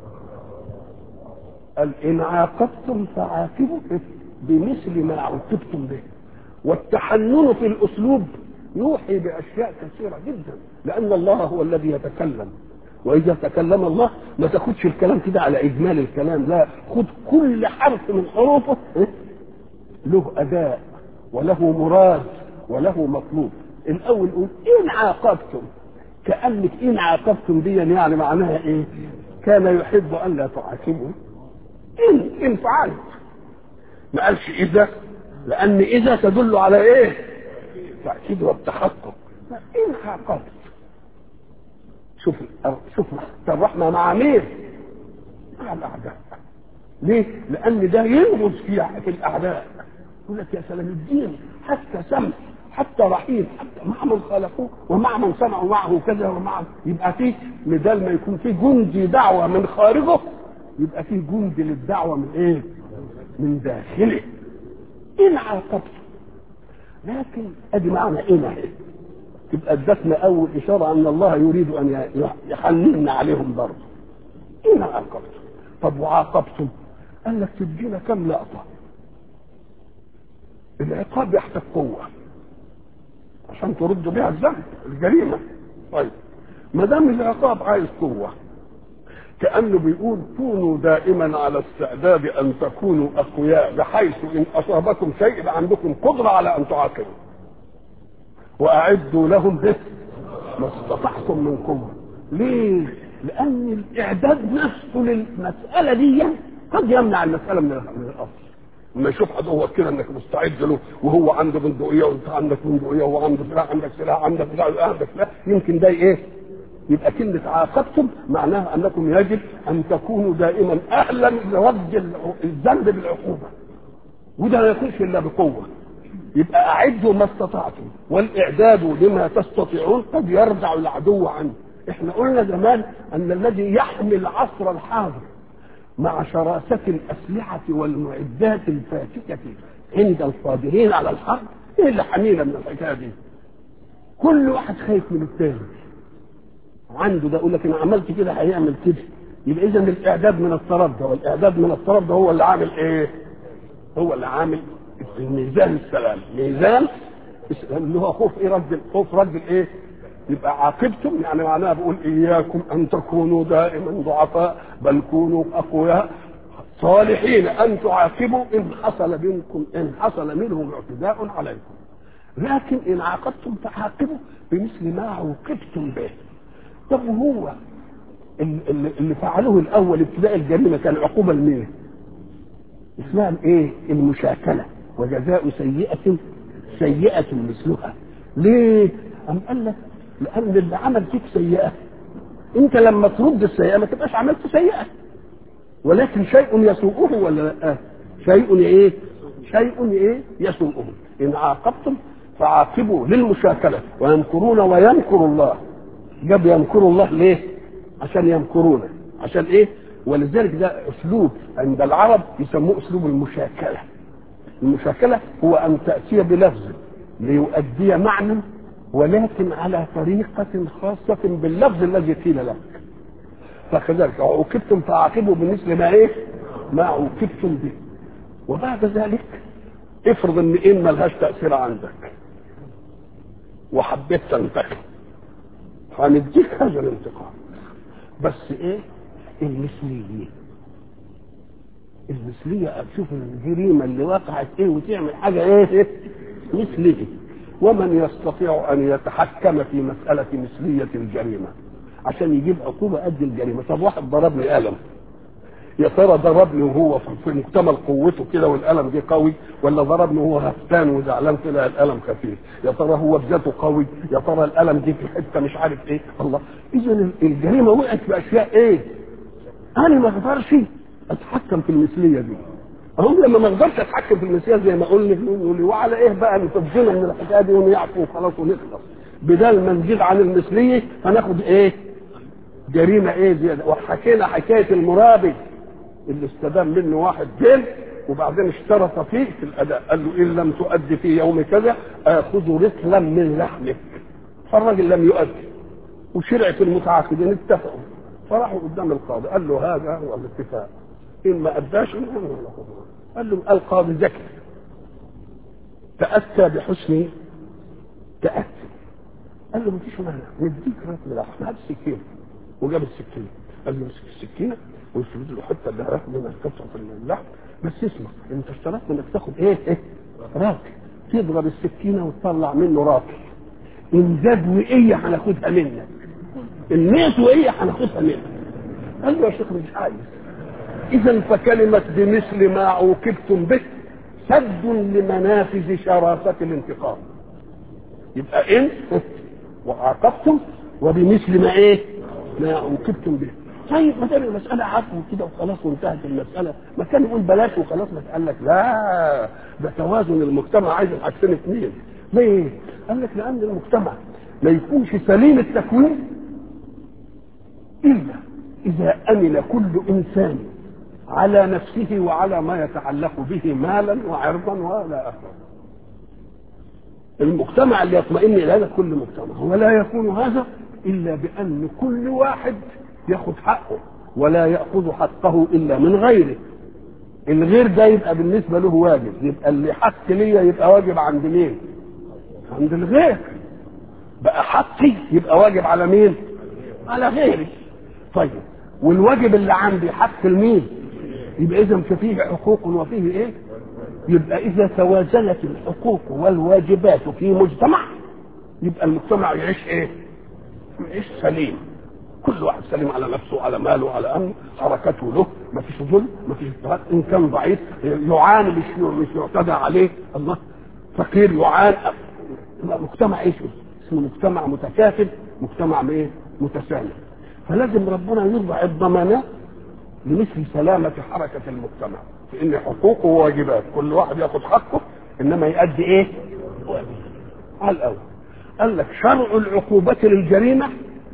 قال ان عاقبتم فعاقبوا بمثل ما عوقبتم به والتحنن في الاسلوب يوحي باشياء كثيره جدا لان الله هو الذي يتكلم واذا تكلم الله ما تاخدش الكلام كده على اجمال الكلام لا خد كل حرف من حروفه له اداء وله مراد وله مطلوب الاول قول ان عاقبتم كانك ان عاقبتم دي يعني معناها ايه كان يحب ان لا تعاقبوا ان ان فعلت ما قالش اذا لان اذا تدل على ايه التأكيد والتحقق إن عاقبت شوف شوف الرحمة مع مين؟ مع الأعداء ليه؟ لأن ده ينغز في في الأعداء يقول لك يا سلام الدين حتى سمح حتى رحيم حتى مع من خلقوه ومع من صنعوا معه كذا ومع يبقى فيه بدل ما يكون فيه جندي دعوة من خارجه يبقى فيه جندي للدعوة من ايه؟ من داخله إن عاقبت لكن ادي معنى ايه تبقى ادتنا اول اشاره ان الله يريد ان يحنن عليهم برضه ان عاقبتم طب وعاقبتم قال لك تدينا كم لقطه العقاب يحتاج قوه عشان تردوا بها الذنب الجريمه طيب ما دام العقاب عايز قوه كانه بيقول كونوا دائما على استعداد ان تكونوا اقوياء بحيث ان اصابكم شيء يبقى عندكم قدره على ان تعاقبوا واعدوا لهم به ما استطعتم من قوه ليه؟ لان الاعداد نفسه للمساله دي قد يمنع المساله من من الاصل لما يشوف عدوك كده انك مستعد له وهو عنده بندقيه وانت عندك بندقيه وهو عنده سلاح عندك سلاح عندك سلاح عندك سلاح يمكن ده ايه؟ يبقى كلمة عاقبتم معناها أنكم يجب أن تكونوا دائما أهلا لرد الذنب بالعقوبة وده لا يكونش إلا بقوة يبقى أعدوا ما استطعتم والإعداد لما تستطيعون قد يرجع العدو عنه احنا قلنا زمان أن الذي يحمي العصر الحاضر مع شراسة الأسلحة والمعدات الفاتكة عند الصابرين على الحرب ايه اللي حمينا من الحكاية دي كل واحد خايف من الثاني عنده ده يقول لك انا عملت كده هيعمل كده يبقى اذا الاعداد من الطرف ده والاعداد من الطرف ده هو اللي عامل ايه؟ هو اللي عامل الميزان السلام ميزان اللي هو خوف ايه رد خوف رد الايه يبقى عاقبتم يعني معناها بقول اياكم ان تكونوا دائما ضعفاء بل كونوا اقوياء صالحين ان تعاقبوا ان حصل منكم ان حصل منهم اعتداء عليكم لكن ان عاقبتم فعاقبوا بمثل ما عوقبتم به طب هو اللي, اللي فعلوه الاول ابتداء الجريمه كان عقوبه لمين؟ اسمها ايه؟ المشاكله وجزاء سيئه سيئه مثلها ليه؟ أم قال لك لان اللي عمل فيك سيئه انت لما ترد السيئه ما تبقاش عملت سيئه ولكن شيء يسوءه ولا لا؟ شيء ايه؟ شيء ايه؟ يسوءه ان عاقبتم فعاقبوا للمشاكله ويمكرون ويمكر الله جاب يمكر الله ليه؟ عشان يمكرون عشان ايه؟ ولذلك ده اسلوب عند العرب يسموه اسلوب المشاكله المشاكله هو ان تاتي بلفظ ليؤدي معنى ولكن على طريقة خاصة باللفظ الذي قيل لك فكذلك عوقبتم فعاقبوا بمثل ما ايه؟ ما عوقبتم به وبعد ذلك افرض ان ان ملهاش تأثير عندك وحبيت تنتقم هنديك هذا الانتقام بس ايه؟ المثلية المثلية اشوف الجريمة اللي وقعت ايه وتعمل حاجة ايه, إيه؟ مثلية ومن يستطيع ان يتحكم في مسألة مثلية الجريمة عشان يجيب عقوبة قد الجريمة طب واحد ضربني قلم يا ترى ضربني وهو في مكتمل قوته كده والقلم دي قوي ولا ضربني وهو هفتان وزعلان كده القلم خفيف يا ترى هو بذاته قوي يا ترى القلم دي في حته مش عارف ايه الله اذا الجريمه وقعت في اشياء ايه انا ما اقدرش اتحكم في المثليه دي هم لما ما اقدرش اتحكم في المثليه زي ما قلنا يقول لي وعلى ايه بقى نفضينا من الحكايه دي ونعفو وخلاص ونخلص بدل ما نزيد عن المثليه هناخد ايه جريمه ايه زياده وحكينا حكايه المرابي اللي استدام منه واحد دين وبعدين اشترط فيه في الاداء قال له ان لم تؤدي في يوم كذا اخذ رطلا من لحمك فالراجل لم يؤدي وشرعه المتعاقدين اتفقوا فراحوا قدام القاضي قال له هذا هو الاتفاق ان ما اداش قال له القاضي ذكي تاتى بحسن تاتي قال له مفيش مانع نديك رطل لحم هات السكينه وجاب السكينه قال له امسك السكينه ويفرد له حته اللي هياخد منها قطعه اللحم بس اسمع انت اشترطت انك تاخد ايه ايه راكل تضرب السكينه وتطلع منه راكل ان زاد وقيه هناخدها منك ان مات وقيه هناخدها منك قال له يا شيخ مش عايز اذا فكلمه بمثل ما عوقبتم به سد لمنافذ شراسه الانتقام يبقى ان وعاقبتم وبمثل ما ايه ما عوقبتم به طيب ما دام المسألة عفو كده وخلاص وانتهت المسألة ما كان يقول بلاش وخلاص ما قال لك لا ده توازن المجتمع عايز الحاجتين اثنين ليه؟ قال لك لأن المجتمع ما يكونش سليم التكوين إلا إذا أمن كل إنسان على نفسه وعلى ما يتعلق به مالا وعرضا ولا آخر المجتمع اللي يطمئن إلى هذا كل مجتمع ولا يكون هذا إلا بأن كل واحد ياخد حقه ولا ياخذ حقه الا من غيره الغير ده يبقى بالنسبه له واجب يبقى اللي حق ليا يبقى واجب عند مين عند الغير بقى حقي يبقى واجب على مين على غيري طيب والواجب اللي عندي حق لمين يبقى اذا فيه حقوق وفيه ايه يبقى اذا توازنت الحقوق والواجبات في مجتمع يبقى المجتمع يعيش ايه يعيش سليم كل واحد سليم على نفسه على ماله على امنه حركته له ما فيش ظلم ما فيش اضطهاد ان كان ضعيف يعاني مش مش يعتدى عليه الله فقير يعاني مجتمع ايش اسمه مجتمع متكافل مجتمع ايه متسامح فلازم ربنا يوضع الضمانات لمثل سلامة حركة المجتمع في ان حقوقه وواجبات كل واحد ياخد حقه انما يؤدي ايه واجب على الاول قال لك شرع العقوبة للجريمة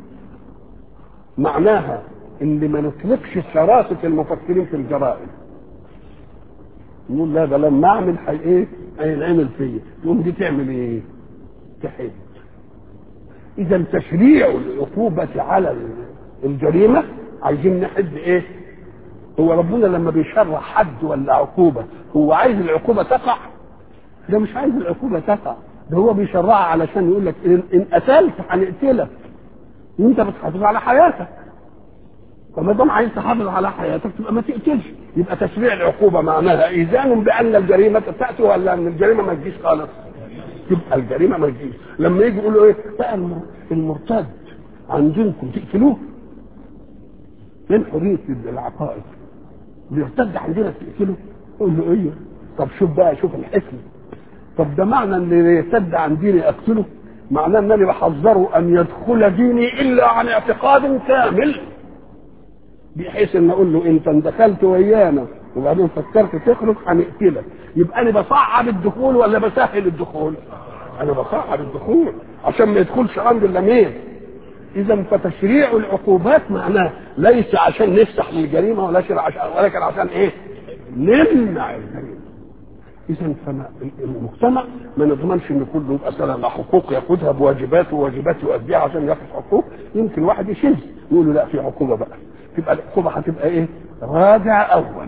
معناها ان ما نطلقش شراسة المفكرين في الجرائم نقول لا ده لما اعمل حي ايه هينعمل فيا تقوم دي تعمل ايه تحد اذا تشريع العقوبة على الجريمة عايزين نحد ايه هو ربنا لما بيشرع حد ولا عقوبة هو عايز العقوبة تقع ده مش عايز العقوبة تقع ده هو بيشرعها علشان يقول لك ان إن قتلت هنقتلك وانت بتحافظ على حياتك فما دام عايز تحافظ على حياتك تبقى ما تقتلش يبقى تشريع العقوبه معناها ايذان بان الجريمه تاتي ولا ان الجريمه ما تجيش خالص تبقى الجريمه ما تجيش لما يجي يقولوا ايه بقى الم- المرتد عن دينكم تقتلوه فين حريه العقائد بيرتد عن دينك تقتله يقول له ايه طب شوف بقى شوف الحكمه طب ده معنى ان اللي يرتد عن ديني اقتله معناه انني بحذره ان يدخل ديني الا عن اعتقاد كامل بحيث ان اقول له انت دخلت ويانا وبعدين فكرت تخرج هنقتلك يبقى انا بصعب الدخول ولا بسهل الدخول؟ انا بصعب الدخول عشان ما يدخلش عند الا مين؟ اذا فتشريع العقوبات معناه ليس عشان نفتح للجريمه ولكن عشان ولكن عشان ايه؟ نمنع الجريمه اذا فما المجتمع ما نضمنش ان كله يبقى مثلا حقوق ياخدها بواجبات وواجبات يؤديها عشان ياخد حقوق يمكن واحد يشذ يقول له لا في عقوبه بقى تبقى العقوبه هتبقى ايه؟ رادع اول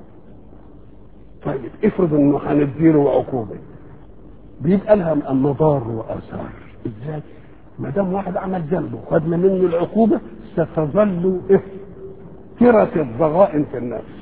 طيب افرض انه هنديله عقوبه بيبقى لها مضار واثار ازاي؟ ما دام واحد عمل ذنب وخدنا منه العقوبه ستظل ايه؟ ترة الضغائن في النفس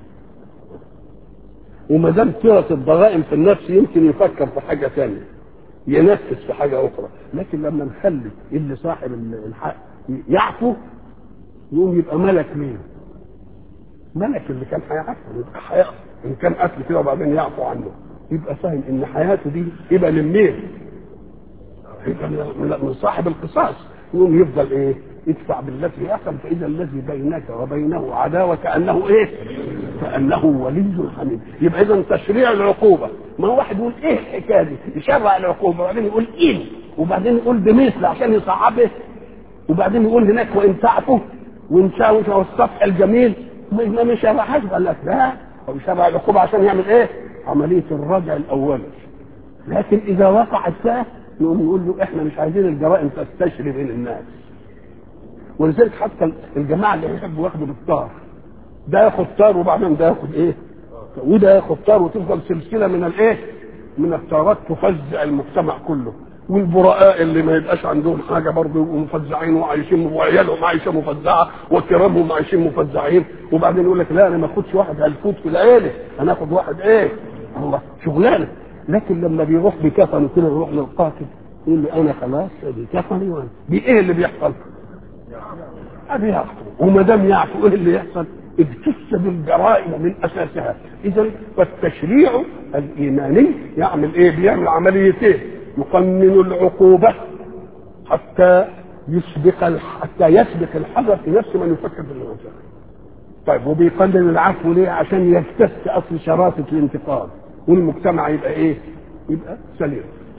وما دام ترة الضغائن في النفس يمكن يفكر في حاجة ثانية ينفذ في حاجة أخرى لكن لما نخلي اللي صاحب الحق يعفو يقوم يبقى ملك مين؟ ملك اللي كان هيعفو يبقى حياة إن كان قتل كده وبعدين يعفو عنه يبقى فاهم إن حياته دي يبقى لمين؟ يبقى من من صاحب القصاص يقوم يفضل إيه؟ ادفع بالتي احسن فاذا الذي بينك وبينه عداوه كانه ايه؟ كانه ولي حميد يبقى اذا تشريع العقوبه ما هو واحد يقول ايه الحكايه دي؟ يشرع العقوبه وبعدين يقول ايه؟ وبعدين يقول بمثل عشان يصعبه وبعدين يقول هناك وان تعفوا وان شاءوا الصفح الجميل ما مش شرعهاش قال لك لا هو بيشرع العقوبه عشان يعمل ايه؟ عمليه الردع الاولي لكن اذا وقعت بقى نقوم نقول له احنا مش عايزين الجرائم تستشري بين الناس ولذلك حتى الجماعه اللي يحبوا ياخدوا بالطار ده ياخد طار وبعدين ده ياخد ايه وده ياخد طار وتفضل سلسله من الايه من الطارات تفزع المجتمع كله والبراء اللي ما يبقاش عندهم حاجه برضه يبقوا مفزعين وعايشين وعيالهم عايشه مفزعه وكرامهم عايشين مفزعين وبعدين يقول لك لا انا ما اخدش واحد هلفوت في العيله انا اخد واحد ايه الله شغلانه لكن لما بيروح بكفنه كده يروح للقاتل يقول له انا خلاص بكفني وانا بايه اللي بيحصل؟ ادي يعفو وما دام يعفو ايه اللي يحصل؟ اجتث الجرائم من اساسها اذا فالتشريع الايماني يعمل ايه؟ بيعمل عمليتين يقنن العقوبه حتى يسبق حتى يسبق الحذر في نفس من يفكر في الانسان. طيب وبيقنن العفو ليه؟ عشان يجتث اصل شراسه الانتقام والمجتمع يبقى ايه؟ يبقى سليم.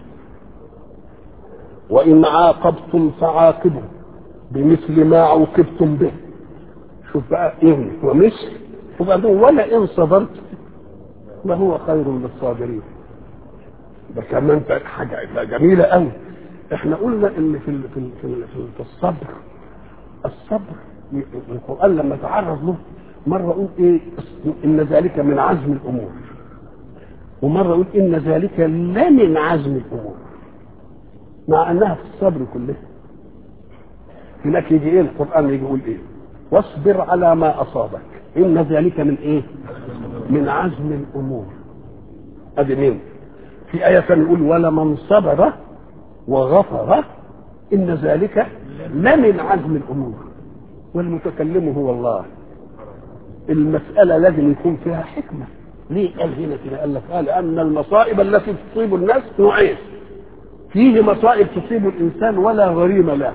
وان عاقبتم فعاقبوا بمثل ما عوقبتم به شوف بقى ان ومثل وبعدين ولا ان صبرت ما هو خير للصابرين ده كمان حاجه جميله قوي احنا قلنا ان في ال في ال في, ال في الصبر الصبر القران لما تعرض له مره يقول ايه ان ذلك من عزم الامور ومره يقول ان ذلك لا من عزم الامور مع انها في الصبر كلها هناك يجي ايه القران يجي يقول ايه واصبر على ما اصابك ان ذلك من ايه من عزم الامور ادي مين في ايه ثانيه يقول ولمن صبر وغفر ان ذلك لمن عزم الامور والمتكلم هو الله المساله لازم يكون فيها حكمه ليه قال هنا كده قال لك قال ان المصائب التي تصيب الناس نوعين فيه مصائب تصيب الانسان ولا غريم له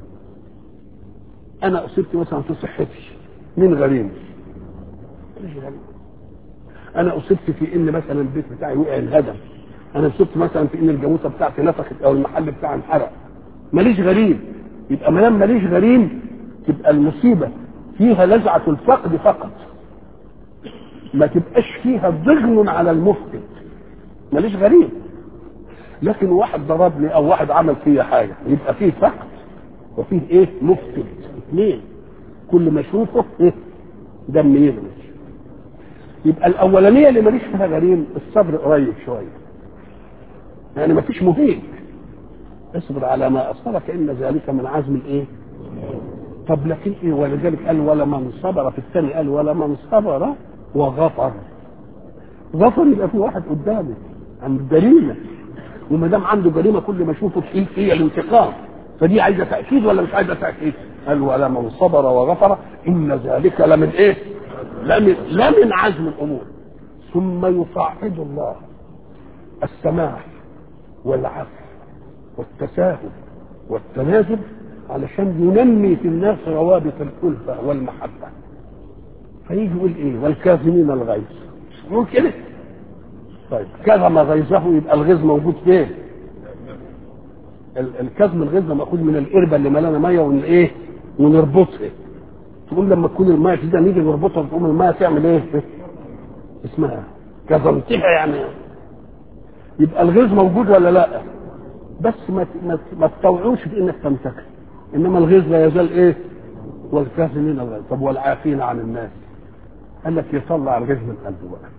انا اصبت مثلا في صحتي من غريم انا اصبت في ان مثلا البيت بتاعي وقع انهدم انا اصبت مثلا في ان الجاموسه بتاعتي نفخت او المحل بتاعي انحرق ماليش غريم يبقى ما دام ماليش غريم تبقى المصيبه فيها لزعه الفقد فقط ما تبقاش فيها ضغن على المفقد ماليش غريم لكن واحد ضربني او واحد عمل فيا حاجه يبقى فيه فقد وفيه ايه مفقد اثنين كل ما اشوفه ايه دم يغلي يبقى الاولانيه اللي ماليش فيها غريم الصبر قريب شويه يعني ما فيش مهيج اصبر على ما اصابك ان ذلك من عزم الايه طب لكن ايه ولذلك قال ولا من صبر في الثاني قال ولا من صبر وغفر غفر يبقى في واحد قدامه عنده جريمه وما دام عنده جريمه كل ما اشوفه تقيل هي الانتقام فدي عايزه تاكيد ولا مش عايزه تاكيد؟ قال ولا من صبر وغفر ان ذلك لمن ايه؟ لمن لمن عزم الامور ثم يصعد الله السماح والعفو والتساهل والتنازل علشان ينمي في الناس روابط الألفة والمحبة فيجي يقول ايه والكاظمين الغيظ يقول كده طيب كظم غيظه يبقى الغيظ موجود فين ال- الكظم الغيظ ماخوذ من القربة اللي ملانة مية ون ايه ونربطها تقول لما تكون المية كده نيجي نربطها تقوم المية تعمل ايه اسمها كظمتها يعني يبقى الغيظ موجود ولا لا بس ما ما, ما تطوعوش في انك تمسكه انما الغيظ لا يزال ايه والكاظمين الغيظ طب والعافين عن الناس قال لك يطلع الغيظ من قلبه بقى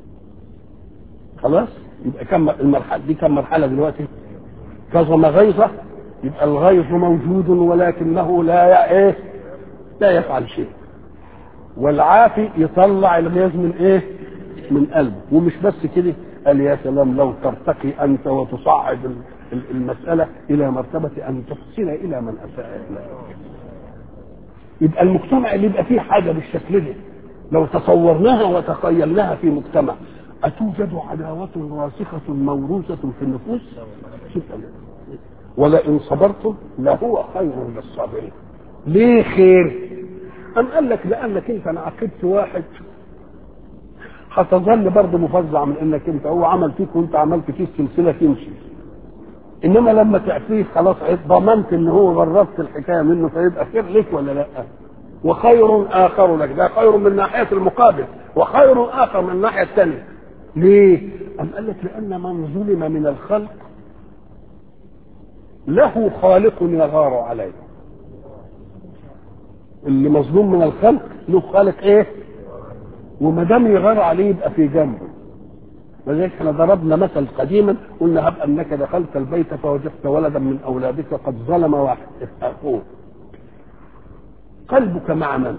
خلاص يبقى كم المرحله دي كم مرحله دلوقتي كظم غيظه يبقى الغيظ موجود ولكنه لا ي- ايه لا يفعل شيء والعافي يطلع الغيظ من ايه من قلبه ومش بس كده قال يا سلام لو ترتقي انت وتصعد ال- ال- المساله الى مرتبه ان تحسن الى من اساء اليك يبقى المجتمع اللي يبقى فيه حاجه بالشكل ده لو تصورناها وتخيلناها في مجتمع أتوجد عداوة راسخة موروثة في النفوس؟ شوف ولئن صبرتم لهو خير للصابرين. ليه خير؟ أم قال لك لأنك أنت أنا عاقبت واحد هتظل برضه مفزع من انك انت هو عمل فيك وانت عملت فيه السلسله تمشي انما لما تعفيه خلاص ضمنت ان هو غربت الحكايه منه فيبقى خير لك ولا لا وخير اخر لك ده خير من ناحيه المقابل وخير اخر من الناحيه الثانيه ليه؟ أم قال لك لأن من ظلم من الخلق له خالق يغار عليه اللي مظلوم من الخلق له خالق ايه؟ وما دام يغار عليه يبقى في جنبه ولذلك احنا ضربنا مثل قديما قلنا هب انك دخلت البيت فوجدت ولدا من اولادك قد ظلم واحد اخوه قلبك مع من؟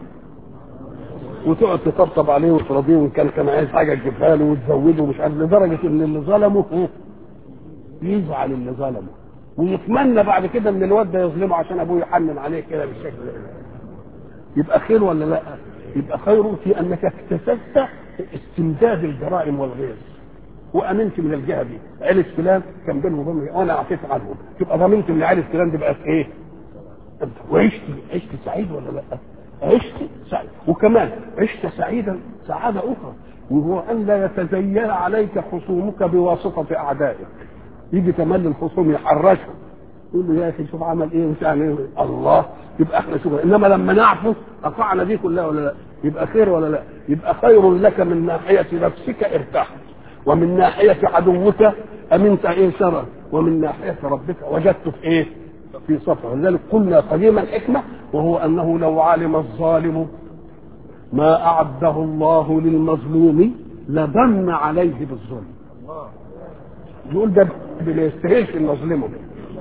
وتقعد تطبطب عليه وتراضيه وان كان كان عايز حاجه تجيبها له وتزوده ومش عارف لدرجه ان اللي ظلمه إيه؟ يزعل اللي ظلمه ويتمنى بعد كده ان الواد ده يظلمه عشان ابوه يحنن عليه كده بالشكل ده يبقى خير ولا لا؟ يبقى خير في انك اكتسبت استمداد الجرائم والغيظ وامنت من الجهه دي عيله فلان كان بينهم وبين وانا عفيت عنهم تبقى ضمنت ان عيله فلان دي بقت ايه؟ وعشت عشت سعيد ولا لا؟ عشت سعيد وكمان عشت سعيدا سعادة أخرى وهو أن لا يتزين عليك خصومك بواسطة أعدائك يجي تملي الخصوم يحرشهم يقول له يا أخي شوف عمل إيه ومش عامل إيه الله يبقى إحنا شوف إنما لما نعفو أقعنا دي كلها ولا لا يبقى خير ولا لا يبقى خير لك من ناحية نفسك ارتحت ومن ناحية عدوك أمنت إيه شرا ومن ناحية ربك وجدت في إيه في صفه لذلك قلنا قديما حكمة وهو أنه لو علم الظالم ما أعده الله للمظلوم لضن عليه بالظلم يقول ده ما يستاهلش ان اظلمه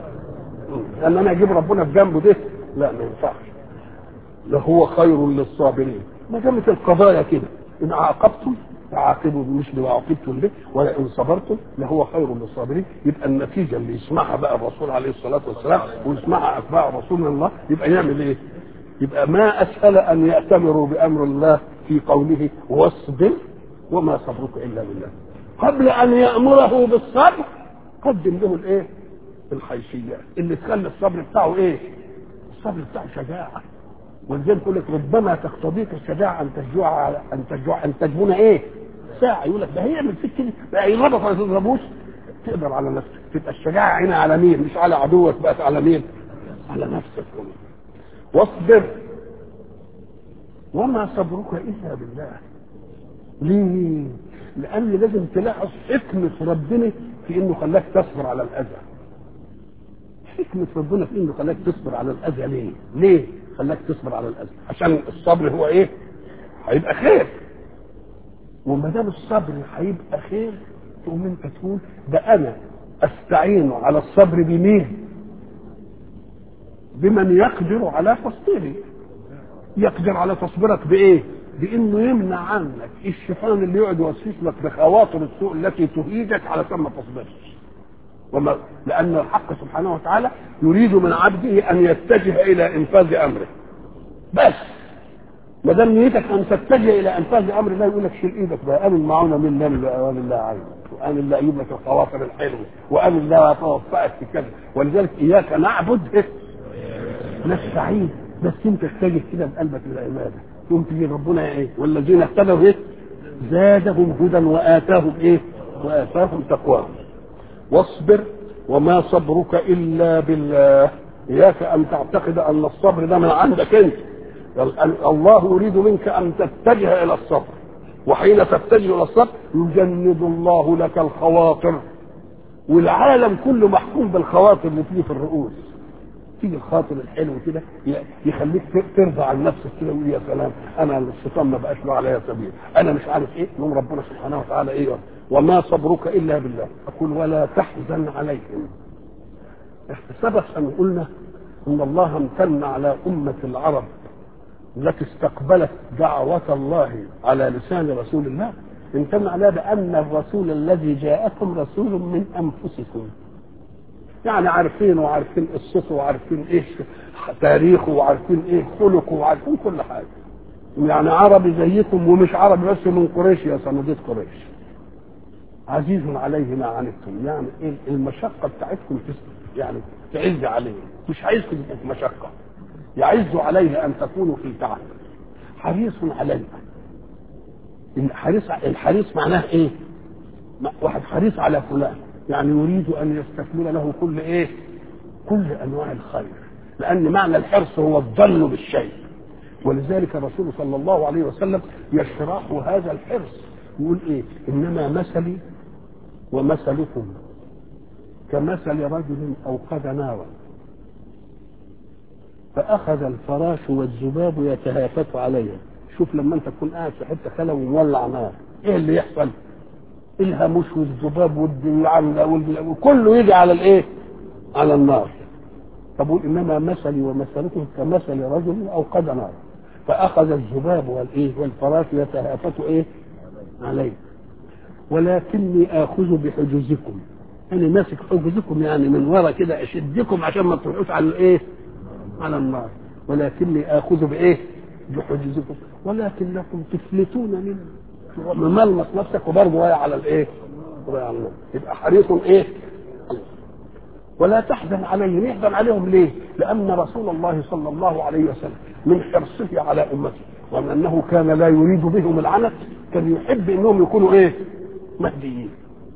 لان انا اجيب ربنا في جنبه ده لا ما ينفعش لهو خير للصابرين ما دامت القضايا كده ان عاقبتم فعاقبوا بمثل ما عاقبتم به ولئن صبرتم لهو خير للصابرين يبقى النتيجه اللي يسمعها بقى الرسول عليه الصلاه والسلام ويسمعها اتباع رسول الله يبقى يعمل ايه؟ يبقى ما اسهل ان ياتمروا بامر الله في قوله واصبر وما صبرك الا بالله قبل ان يامره بالصبر قدم له الايه؟ الحيثيات اللي تخلي الصبر بتاعه ايه؟ الصبر بتاعه شجاعه ولذلك يقول لك ربما تقتضيك الشجاعه ان تجوع على ان تجوع ان تجبن ايه؟ ساعه يقول لك ده هيعمل فيك كده بقى يضربك ولا تضربوش تقدر على نفسك تبقى الشجاعه هنا على مين؟ مش على عدوك بقت على مين؟ على نفسك واصبر وما صبرك الا بالله ليه؟ لان لازم تلاحظ حكمه ربنا في انه خلاك تصبر على الاذى حكمة ربنا في انه خلاك تصبر على الاذى ليه؟ ليه؟ خلاك تصبر على الاذى عشان الصبر هو ايه؟ هيبقى خير وما دام الصبر هيبقى خير تقوم انت تقول ده انا استعين على الصبر بمين بمن يقدر على تصبيري يقدر على تصبيرك بايه بانه يمنع عنك الشيطان اللي يقعد يوسوس لك بخواطر السوء التي تهيجك على ما تصبرش وما لان الحق سبحانه وتعالى يريد من عبده ان يتجه الى انفاذ امره بس ما دام نيتك ان تتجه الى انفاذ امر الله يقول لك شيل ايدك بقى انا المعونه من الله اللي الله عينك وانا اللي اجيب لك الخواطر الحلوه وانا اللي اتوفقك في كذا ولذلك اياك نعبد نستعين بس انت اتجه كده بقلبك للعباده يوم تيجي ربنا ايه والذين اهتدوا ايه زادهم هدى واتاهم ايه واتاهم تقواهم واصبر وما صبرك الا بالله اياك ان تعتقد ان الصبر ده من عندك انت الله يريد منك ان تتجه الى الصبر وحين تتجه الى الصبر يجند الله لك الخواطر والعالم كله محكوم بالخواطر اللي تيجي في الرؤوس تيجي الخاطر الحلو كده يخليك ترضى عن نفسك كده ويقول يا سلام انا الشيطان ما بقاش له عليا سبيل انا مش عارف ايه يوم ربنا سبحانه وتعالى ايه وما صبرك الا بالله اقول ولا تحزن عليهم سبق ان قلنا ان الله امتن على امه العرب التي استقبلت دعوة الله على لسان رسول الله امتن عليها بأن الرسول الذي جاءكم رسول من أنفسكم يعني عارفين وعارفين قصته وعارفين ايه تاريخه وعارفين ايه خلقه وعارفين كل حاجه يعني عربي زيكم ومش عربي بس من قريش يا صناديق قريش عزيز عليه ما عنتم يعني ايه المشقه بتاعتكم يعني تعز عليه مش عايزكم تبقوا في مشقه يعز عليه ان تكونوا في تعب حريص علينا الحريص الحريص معناه ايه واحد حريص على فلان يعني يريد ان يستكمل له كل ايه كل انواع الخير لان معنى الحرص هو الظن بالشيء ولذلك الرسول صلى الله عليه وسلم يشرح هذا الحرص يقول ايه انما مثلي ومثلكم كمثل رجل اوقد نارا فاخذ الفراش والذباب يتهافت عليها شوف لما انت تكون قاعد في حته خلا ومولع نار ايه اللي يحصل الهموش والذباب والعمله وكله يجي على الايه على النار فبقول انما مثلي ومثلكم كمثل رجل اوقد نار فاخذ الذباب والايه والفراش يتهافت ايه عليه ولكني اخذ بحجزكم انا ماسك حجزكم يعني من ورا كده اشدكم عشان ما تروحوش على الايه على النار ولكني اخذ بايه بحجزكم ولكن لكم تفلتون منه مملمس نفسك وبرضه واقع على الايه واقع على النار يبقى حريص ايه ولا تحزن عليهم يحزن عليهم ليه لان رسول الله صلى الله عليه وسلم من حرصه على امته ومن انه كان لا يريد بهم العنت كان يحب انهم يكونوا ايه مهديين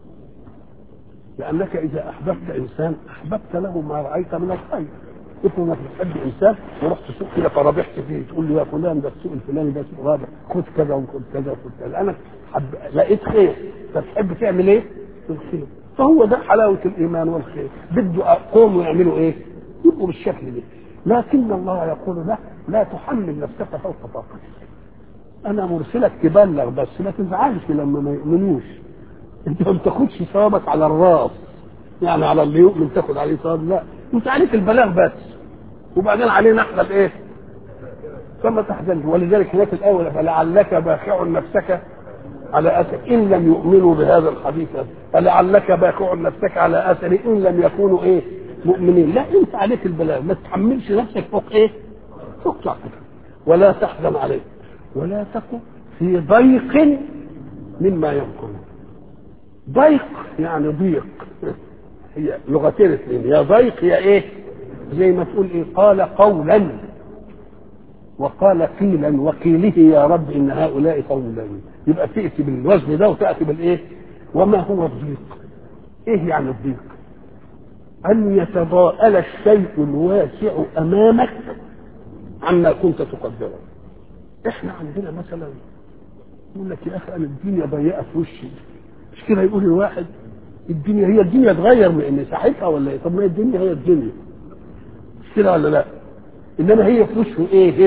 لانك اذا احببت انسان احببت له ما رايت من الخير افرض انك بتحب انسان ورحت سوق كده فربحت فيه تقول له يا فلان ده السوق الفلاني ده سوق رابح خد كذا وخد كذا وخد كذا انا حب... لقيت خير فتحب تعمل ايه؟ الخير فهو ده حلاوه الايمان والخير بده قوم يعملوا ايه؟ يبقوا بالشكل ده لكن الله يقول له لا تحمل نفسك فوق طاقتك انا مرسلك تبلغ بس ما تزعلش لما ما يؤمنوش انت ما بتاخدش ثوابك على الراس يعني على اللي يؤمن تاخد عليه ثواب لا انت عليك البلاغ بس وبعدين علينا احنا الايه فما تحزنش ولذلك هناك الاول فلعلك باخع نفسك على اثر ان لم يؤمنوا بهذا الحديث فلعلك باخع نفسك على اثر ان لم يكونوا ايه مؤمنين لا انت عليك البلاغ ما تحملش نفسك فوق ايه فوق طاقتك ولا تحزن عليه ولا تكن في ضيق مما يمكرون ضيق يعني ضيق هي لغتين اثنين يا ضيق يا ايه زي ما تقول ايه قال قولا وقال قيلا وقيله يا رب ان هؤلاء قوم لا يبقى تاتي بالوزن ده وتاتي بالايه وما هو الضيق ايه يعني الضيق ان يتضاءل الشيء الواسع امامك عما كنت تقدره احنا عندنا مثلا يقول لك يا اخي انا الدنيا ضيقه في وشي مش كده يقول الواحد الدنيا هي الدنيا اتغير من مساحتها ولا ايه؟ طب ما هي الدنيا هي الدنيا مش كده ولا لا؟ انما هي في وشه ايه؟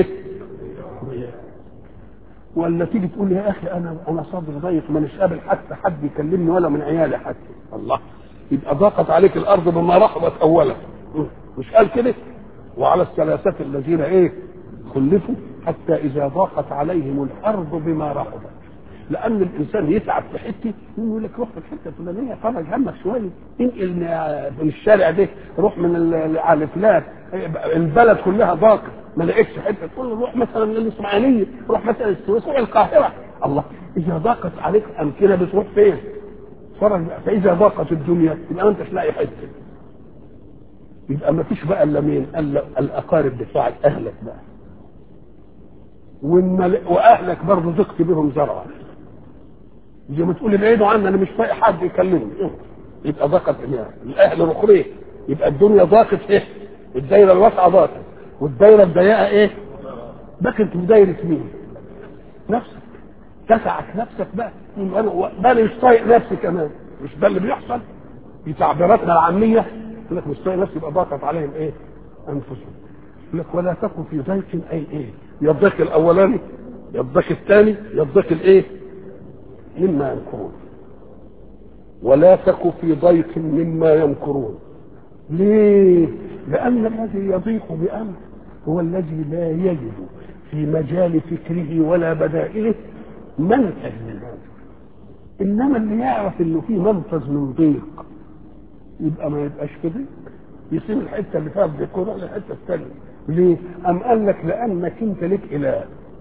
ولا تيجي تقول يا اخي انا انا صدري ضيق مانيش قابل حتى حد يكلمني ولا من عيالي حتى الله يبقى ضاقت عليك الارض بما رحبت اولا مش قال كده وعلى الثلاثه الذين ايه خلفوا حتى اذا ضاقت عليهم الارض بما رحبت لان الانسان يتعب في حته يقول لك روح في الحته الفلانيه فرج همك شويه انقل من الشارع ده روح من ال- على الفلات البلد كلها ضاقت ما لقيتش حته تقول له روح مثلا للاسماعيليه روح مثلا السويس روح القاهره الله اذا ضاقت عليك امكنه بتروح فين؟ فرج بقى. فاذا ضاقت الدنيا يبقى ما انتش لاقي حته يبقى ما فيش بقى الا مين؟ الا الاقارب بتوعك اهلك بقى والمل... واهلك برضه ضقت بهم زرعا زي ما تقول ابعدوا عني انا مش طايق حد يكلمني يبقى ضاقت يعني الاهل رخريه يبقى الدنيا ضاقت ايه؟ الدايره الواسعه ضاقت والدايره الضيقه ايه؟ بقت في دايره مين؟ نفسك تسعك نفسك بقى يبقى انا ده أنا مش طايق نفسي كمان مش ده اللي بيحصل في تعبيراتنا العاميه يقول لك مش طايق نفسي يبقى ضاقت عليهم ايه؟ انفسهم يقول لك ولا تكن في ضيق اي ايه؟ يا الضيق الاولاني يا الضيق الثاني يا الضيق الايه؟ مما يمكرون ولا تك في ضيق مما يمكرون ليه؟ لأن الذي يضيق بأمر هو الذي لا يجد في مجال فكره ولا بدائله منفذ من هذا إنما اللي يعرف إنه في منفذ من ضيق يبقى ما يبقاش في ضيق يسيب الحتة اللي فيها ضيق ويروح للحتة الثانية ليه؟ أم قال لك لأنك أنت لك إله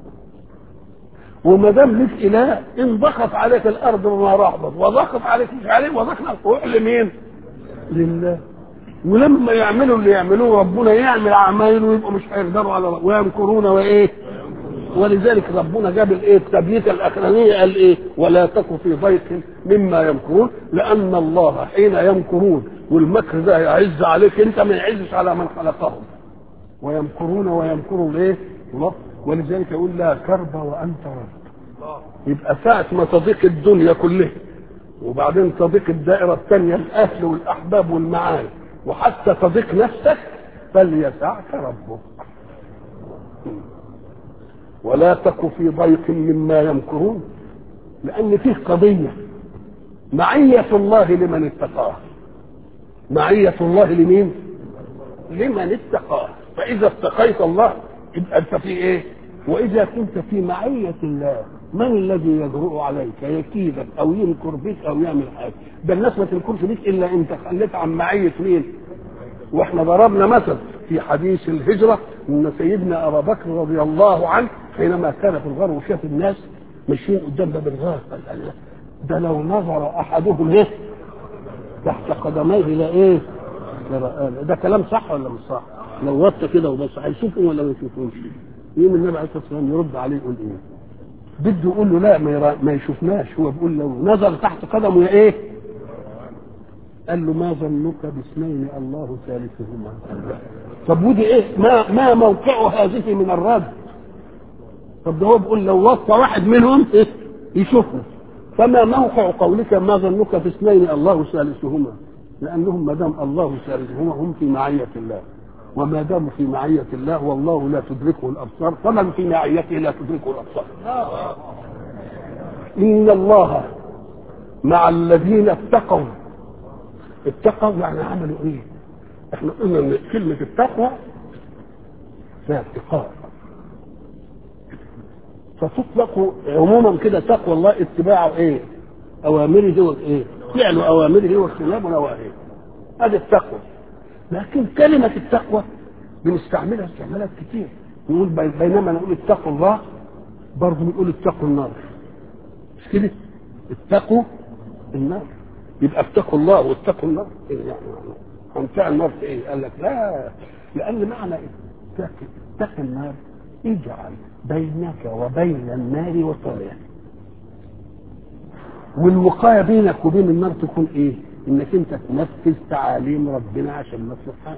وما دام لك اله ان ضغط عليك الارض بما رحبت وضغط عليك مش عليه وضغط روح لمين؟ لله ولما يعملوا اللي يعملوه ربنا يعمل اعماله ويبقوا مش هيقدروا على ويمكرون وايه؟ ولذلك ربنا جاب الايه؟ التبييت الاخرانيه قال ايه؟ ولا تك في ضيق مما يمكرون لان الله حين يمكرون والمكر ده يعز عليك انت ما يعزش على من خلقهم ويمكرون ويمكر الايه؟ الله ولذلك يقول لا كرب وانت رب يبقى ساعة ما تضيق الدنيا كلها وبعدين تضيق الدائرة الثانية الأهل والأحباب والمعارف وحتى تضيق نفسك فليسعك ربك ولا تك في ضيق مما يمكرون لأن فيه قضية معية الله لمن اتقاه معية الله لمين؟ لمن اتقاه فإذا اتقيت الله يبقى أنت في إيه؟ وإذا كنت في معية الله من الذي يجرؤ عليك يكيدك أو ينكر بك أو يعمل حاجة ده الناس ما تنكرش بك إلا أنت خليت عن معية مين؟ واحنا ضربنا مثل في حديث الهجرة ان سيدنا ابا بكر رضي الله عنه حينما كان في الغار وشاف الناس ماشيين قدام باب الغار قال الله ده لو نظر احدهم ايه تحت قدميه الى ايه ده كلام صح ولا مش صح لو وطى كده وبص هيشوفهم ولا ما يشوفهمش يوم النبي عليه الصلاه والسلام يرد عليه يقول ايه بده يقول له لا ما, يرا... ما يشوفناش هو بيقول لو نظر تحت قدمه يا ايه قال له ما ظنك باثنين الله ثالثهما طب ودي ايه ما ما موقع هذه من الرد طب ده هو بيقول لو وصى واحد منهم إيه؟ يشوفه فما موقع قولك ما ظنك باثنين الله ثالثهما لانهم ما دام الله ثالثهما هم في معيه الله وما داموا في معيه الله والله لا تدركه الابصار فمن في معيته لا تدركه الابصار ان الله مع الذين اتقوا اتقوا يعني عملوا ايه؟ احنا قلنا ان كلمة التقوى فيها اتقاء فتطلق عموما كده تقوى الله اتباع ايه؟ اوامره وايه؟ فعل اوامره واجتناب نواهيه هذه التقوى لكن كلمة التقوى بنستعملها استعمالات كتير نقول بينما نقول اتقوا الله برضه بنقول اتقوا النار مش كده؟ اتقوا النار يبقى اتقوا الله واتقوا النار إيه يعني امتع النار في ايه؟ قال لك لا لان معنى اتق اتق النار اجعل بينك وبين النار وقايه والوقايه بينك وبين النار تكون ايه؟ انك انت تنفذ تعاليم ربنا عشان ما تروحهاش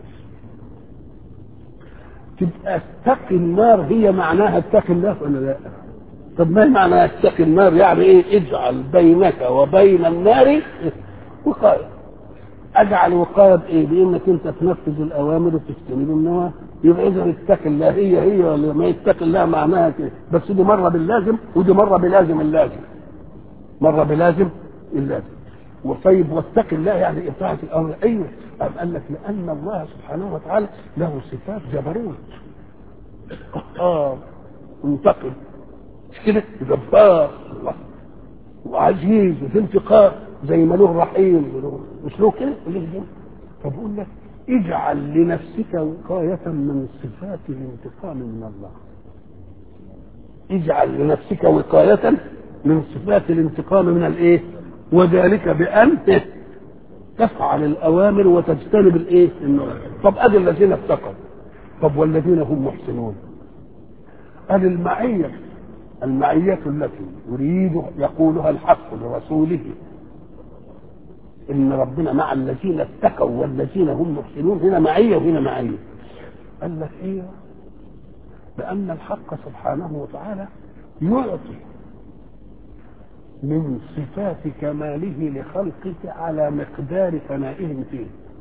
تبقى اتقي النار هي معناها اتقي الله ولا لا؟ طب ما معنى اتقي النار يعني ايه؟ اجعل بينك وبين النار وقايه اجعل وقايه بايه؟ بانك انت تنفذ الاوامر وتجتنب النواهي يبقى اذا اتق الله هي هي ولا ما يتقي الله معناها كده بس دي مره باللازم ودي مره بلازم اللازم مره بلازم اللازم وطيب واتق الله يعني اطاعه الامر ايوه قام قال لك لان الله سبحانه وتعالى له صفات جبروت قهار منتقم مش كده جبار الله وعزيز وفي انتقام زي ما له رحيم وله- مش له كده وله كده. فبقول لك اجعل لنفسك وقاية من صفات الانتقام من الله اجعل لنفسك وقاية من صفات الانتقام من الايه وذلك بأن تفعل الأوامر وتجتنب الايه النواهي طب ادي الذين اتقوا طب والذين هم محسنون قال المعية المعية التي يريد يقولها الحق لرسوله ان ربنا مع الذين اتقوا والذين هم محسنون هنا معيه وهنا معيه قال لك ايه لان الحق سبحانه وتعالى يعطي من صفات كماله لخلقه على مقدار ثنائهم فيه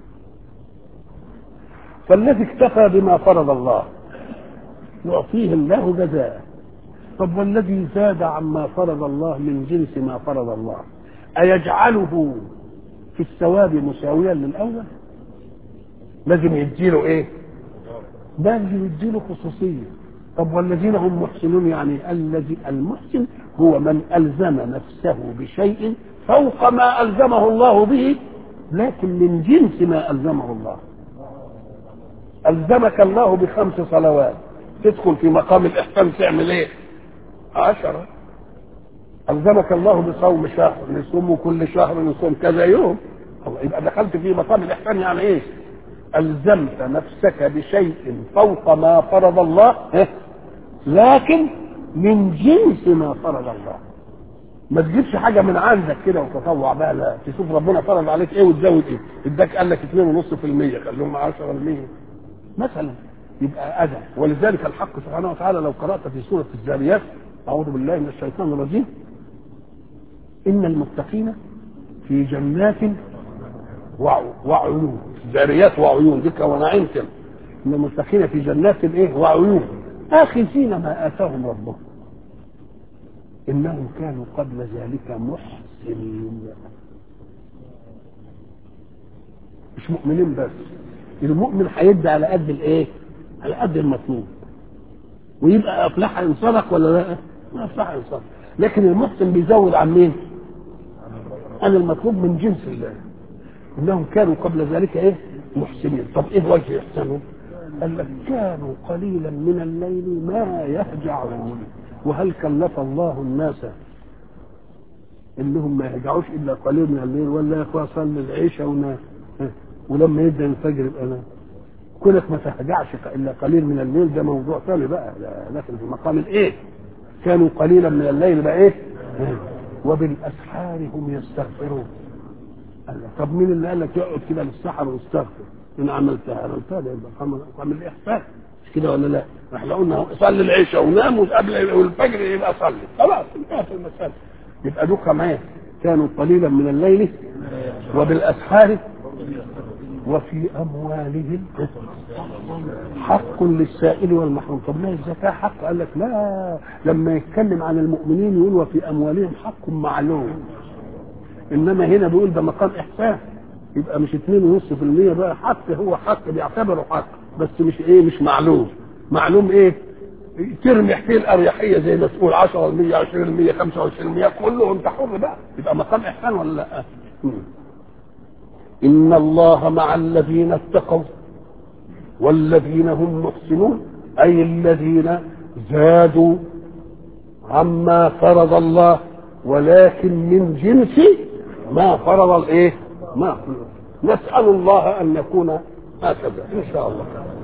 فالذي اكتفى بما فرض الله يعطيه الله جزاءه طب والذي زاد عما فرض الله من جنس ما فرض الله أيجعله في الثواب مساويا للأول لازم يديله إيه بل يديله خصوصية طب والذين هم محسنون يعني الذي المحسن هو من ألزم نفسه بشيء فوق ما ألزمه الله به لكن من جنس ما ألزمه الله ألزمك الله بخمس صلوات تدخل في مقام الإحسان تعمل إيه؟ عشرة ألزمك الله بصوم شهر نصوم كل شهر نصوم كذا يوم الله يبقى دخلت في مقام الإحسان يعني إيه؟ ألزمت نفسك بشيء فوق ما فرض الله إيه؟ لكن من جنس ما فرض الله ما تجيبش حاجه من عندك كده وتطوع بقى لا تشوف ربنا فرض عليك ايه وتزود ايه اداك قال لك 2.5% خليهم 10% مثلا يبقى اذى ولذلك الحق سبحانه وتعالى لو قرات في سوره الزاريات اعوذ بالله من الشيطان الرجيم ان المتقين في جنات وع- وعيون زاريات وعيون ذكر ونعيم كده ان المتقين في جنات ايه وعيون اخذين ما اتاهم ربهم انهم كانوا قبل ذلك محسنين مش مؤمنين بس المؤمن هيدي على قد الايه على قد المطلوب ويبقى افلح ان صدق ولا لا ما افلح ان صدق لكن المحسن بيزود عن مين عن المطلوب من جنس الله انهم كانوا قبل ذلك ايه محسنين طب ايه وجه احسانهم قال لك كانوا قليلا من الليل ما يهجعون وهل كلف الله الناس انهم ما يهجعوش الا قليل من الليل ولا يا اخويا صلي العشاء ونام ها، ولما يبدا الفجر يبقى نام كونك ما تهجعش الا قليل من الليل ده موضوع ثاني بقى لا- لكن في مقام الايه كانوا قليلا من الليل بقى ايه ها، وبالاسحار هم يستغفرون قال لك طب مين اللي قال لك يقعد كده للسحر ويستغفر ان عملتها عملتها ده يبقى قام قام الاحسان مش كده ولا لا احنا قلنا صلي العشاء ونام وقبل والفجر يبقى صلي خلاص انتهت المساله يبقى دول كمان كانوا قليلا من الليل وبالاسحار وفي اموالهم حق للسائل والمحروم طب ما الزكاه حق قال لك لا لما يتكلم عن المؤمنين يقول وفي اموالهم حق معلوم انما هنا بيقول ده مقام احسان يبقى مش 2.5% بقى حق هو حق بيعتبره حق بس مش ايه مش معلوم معلوم ايه ترمي فيه الاريحيه زي ما تقول 10% 20% 25% كله انت حر بقى يبقى مقام احسان ولا لا؟ مم. ان الله مع الذين اتقوا والذين هم محسنون اي الذين زادوا عما فرض الله ولكن من جنس ما فرض الايه؟ ما نسال الله ان نكون هكذا ان شاء الله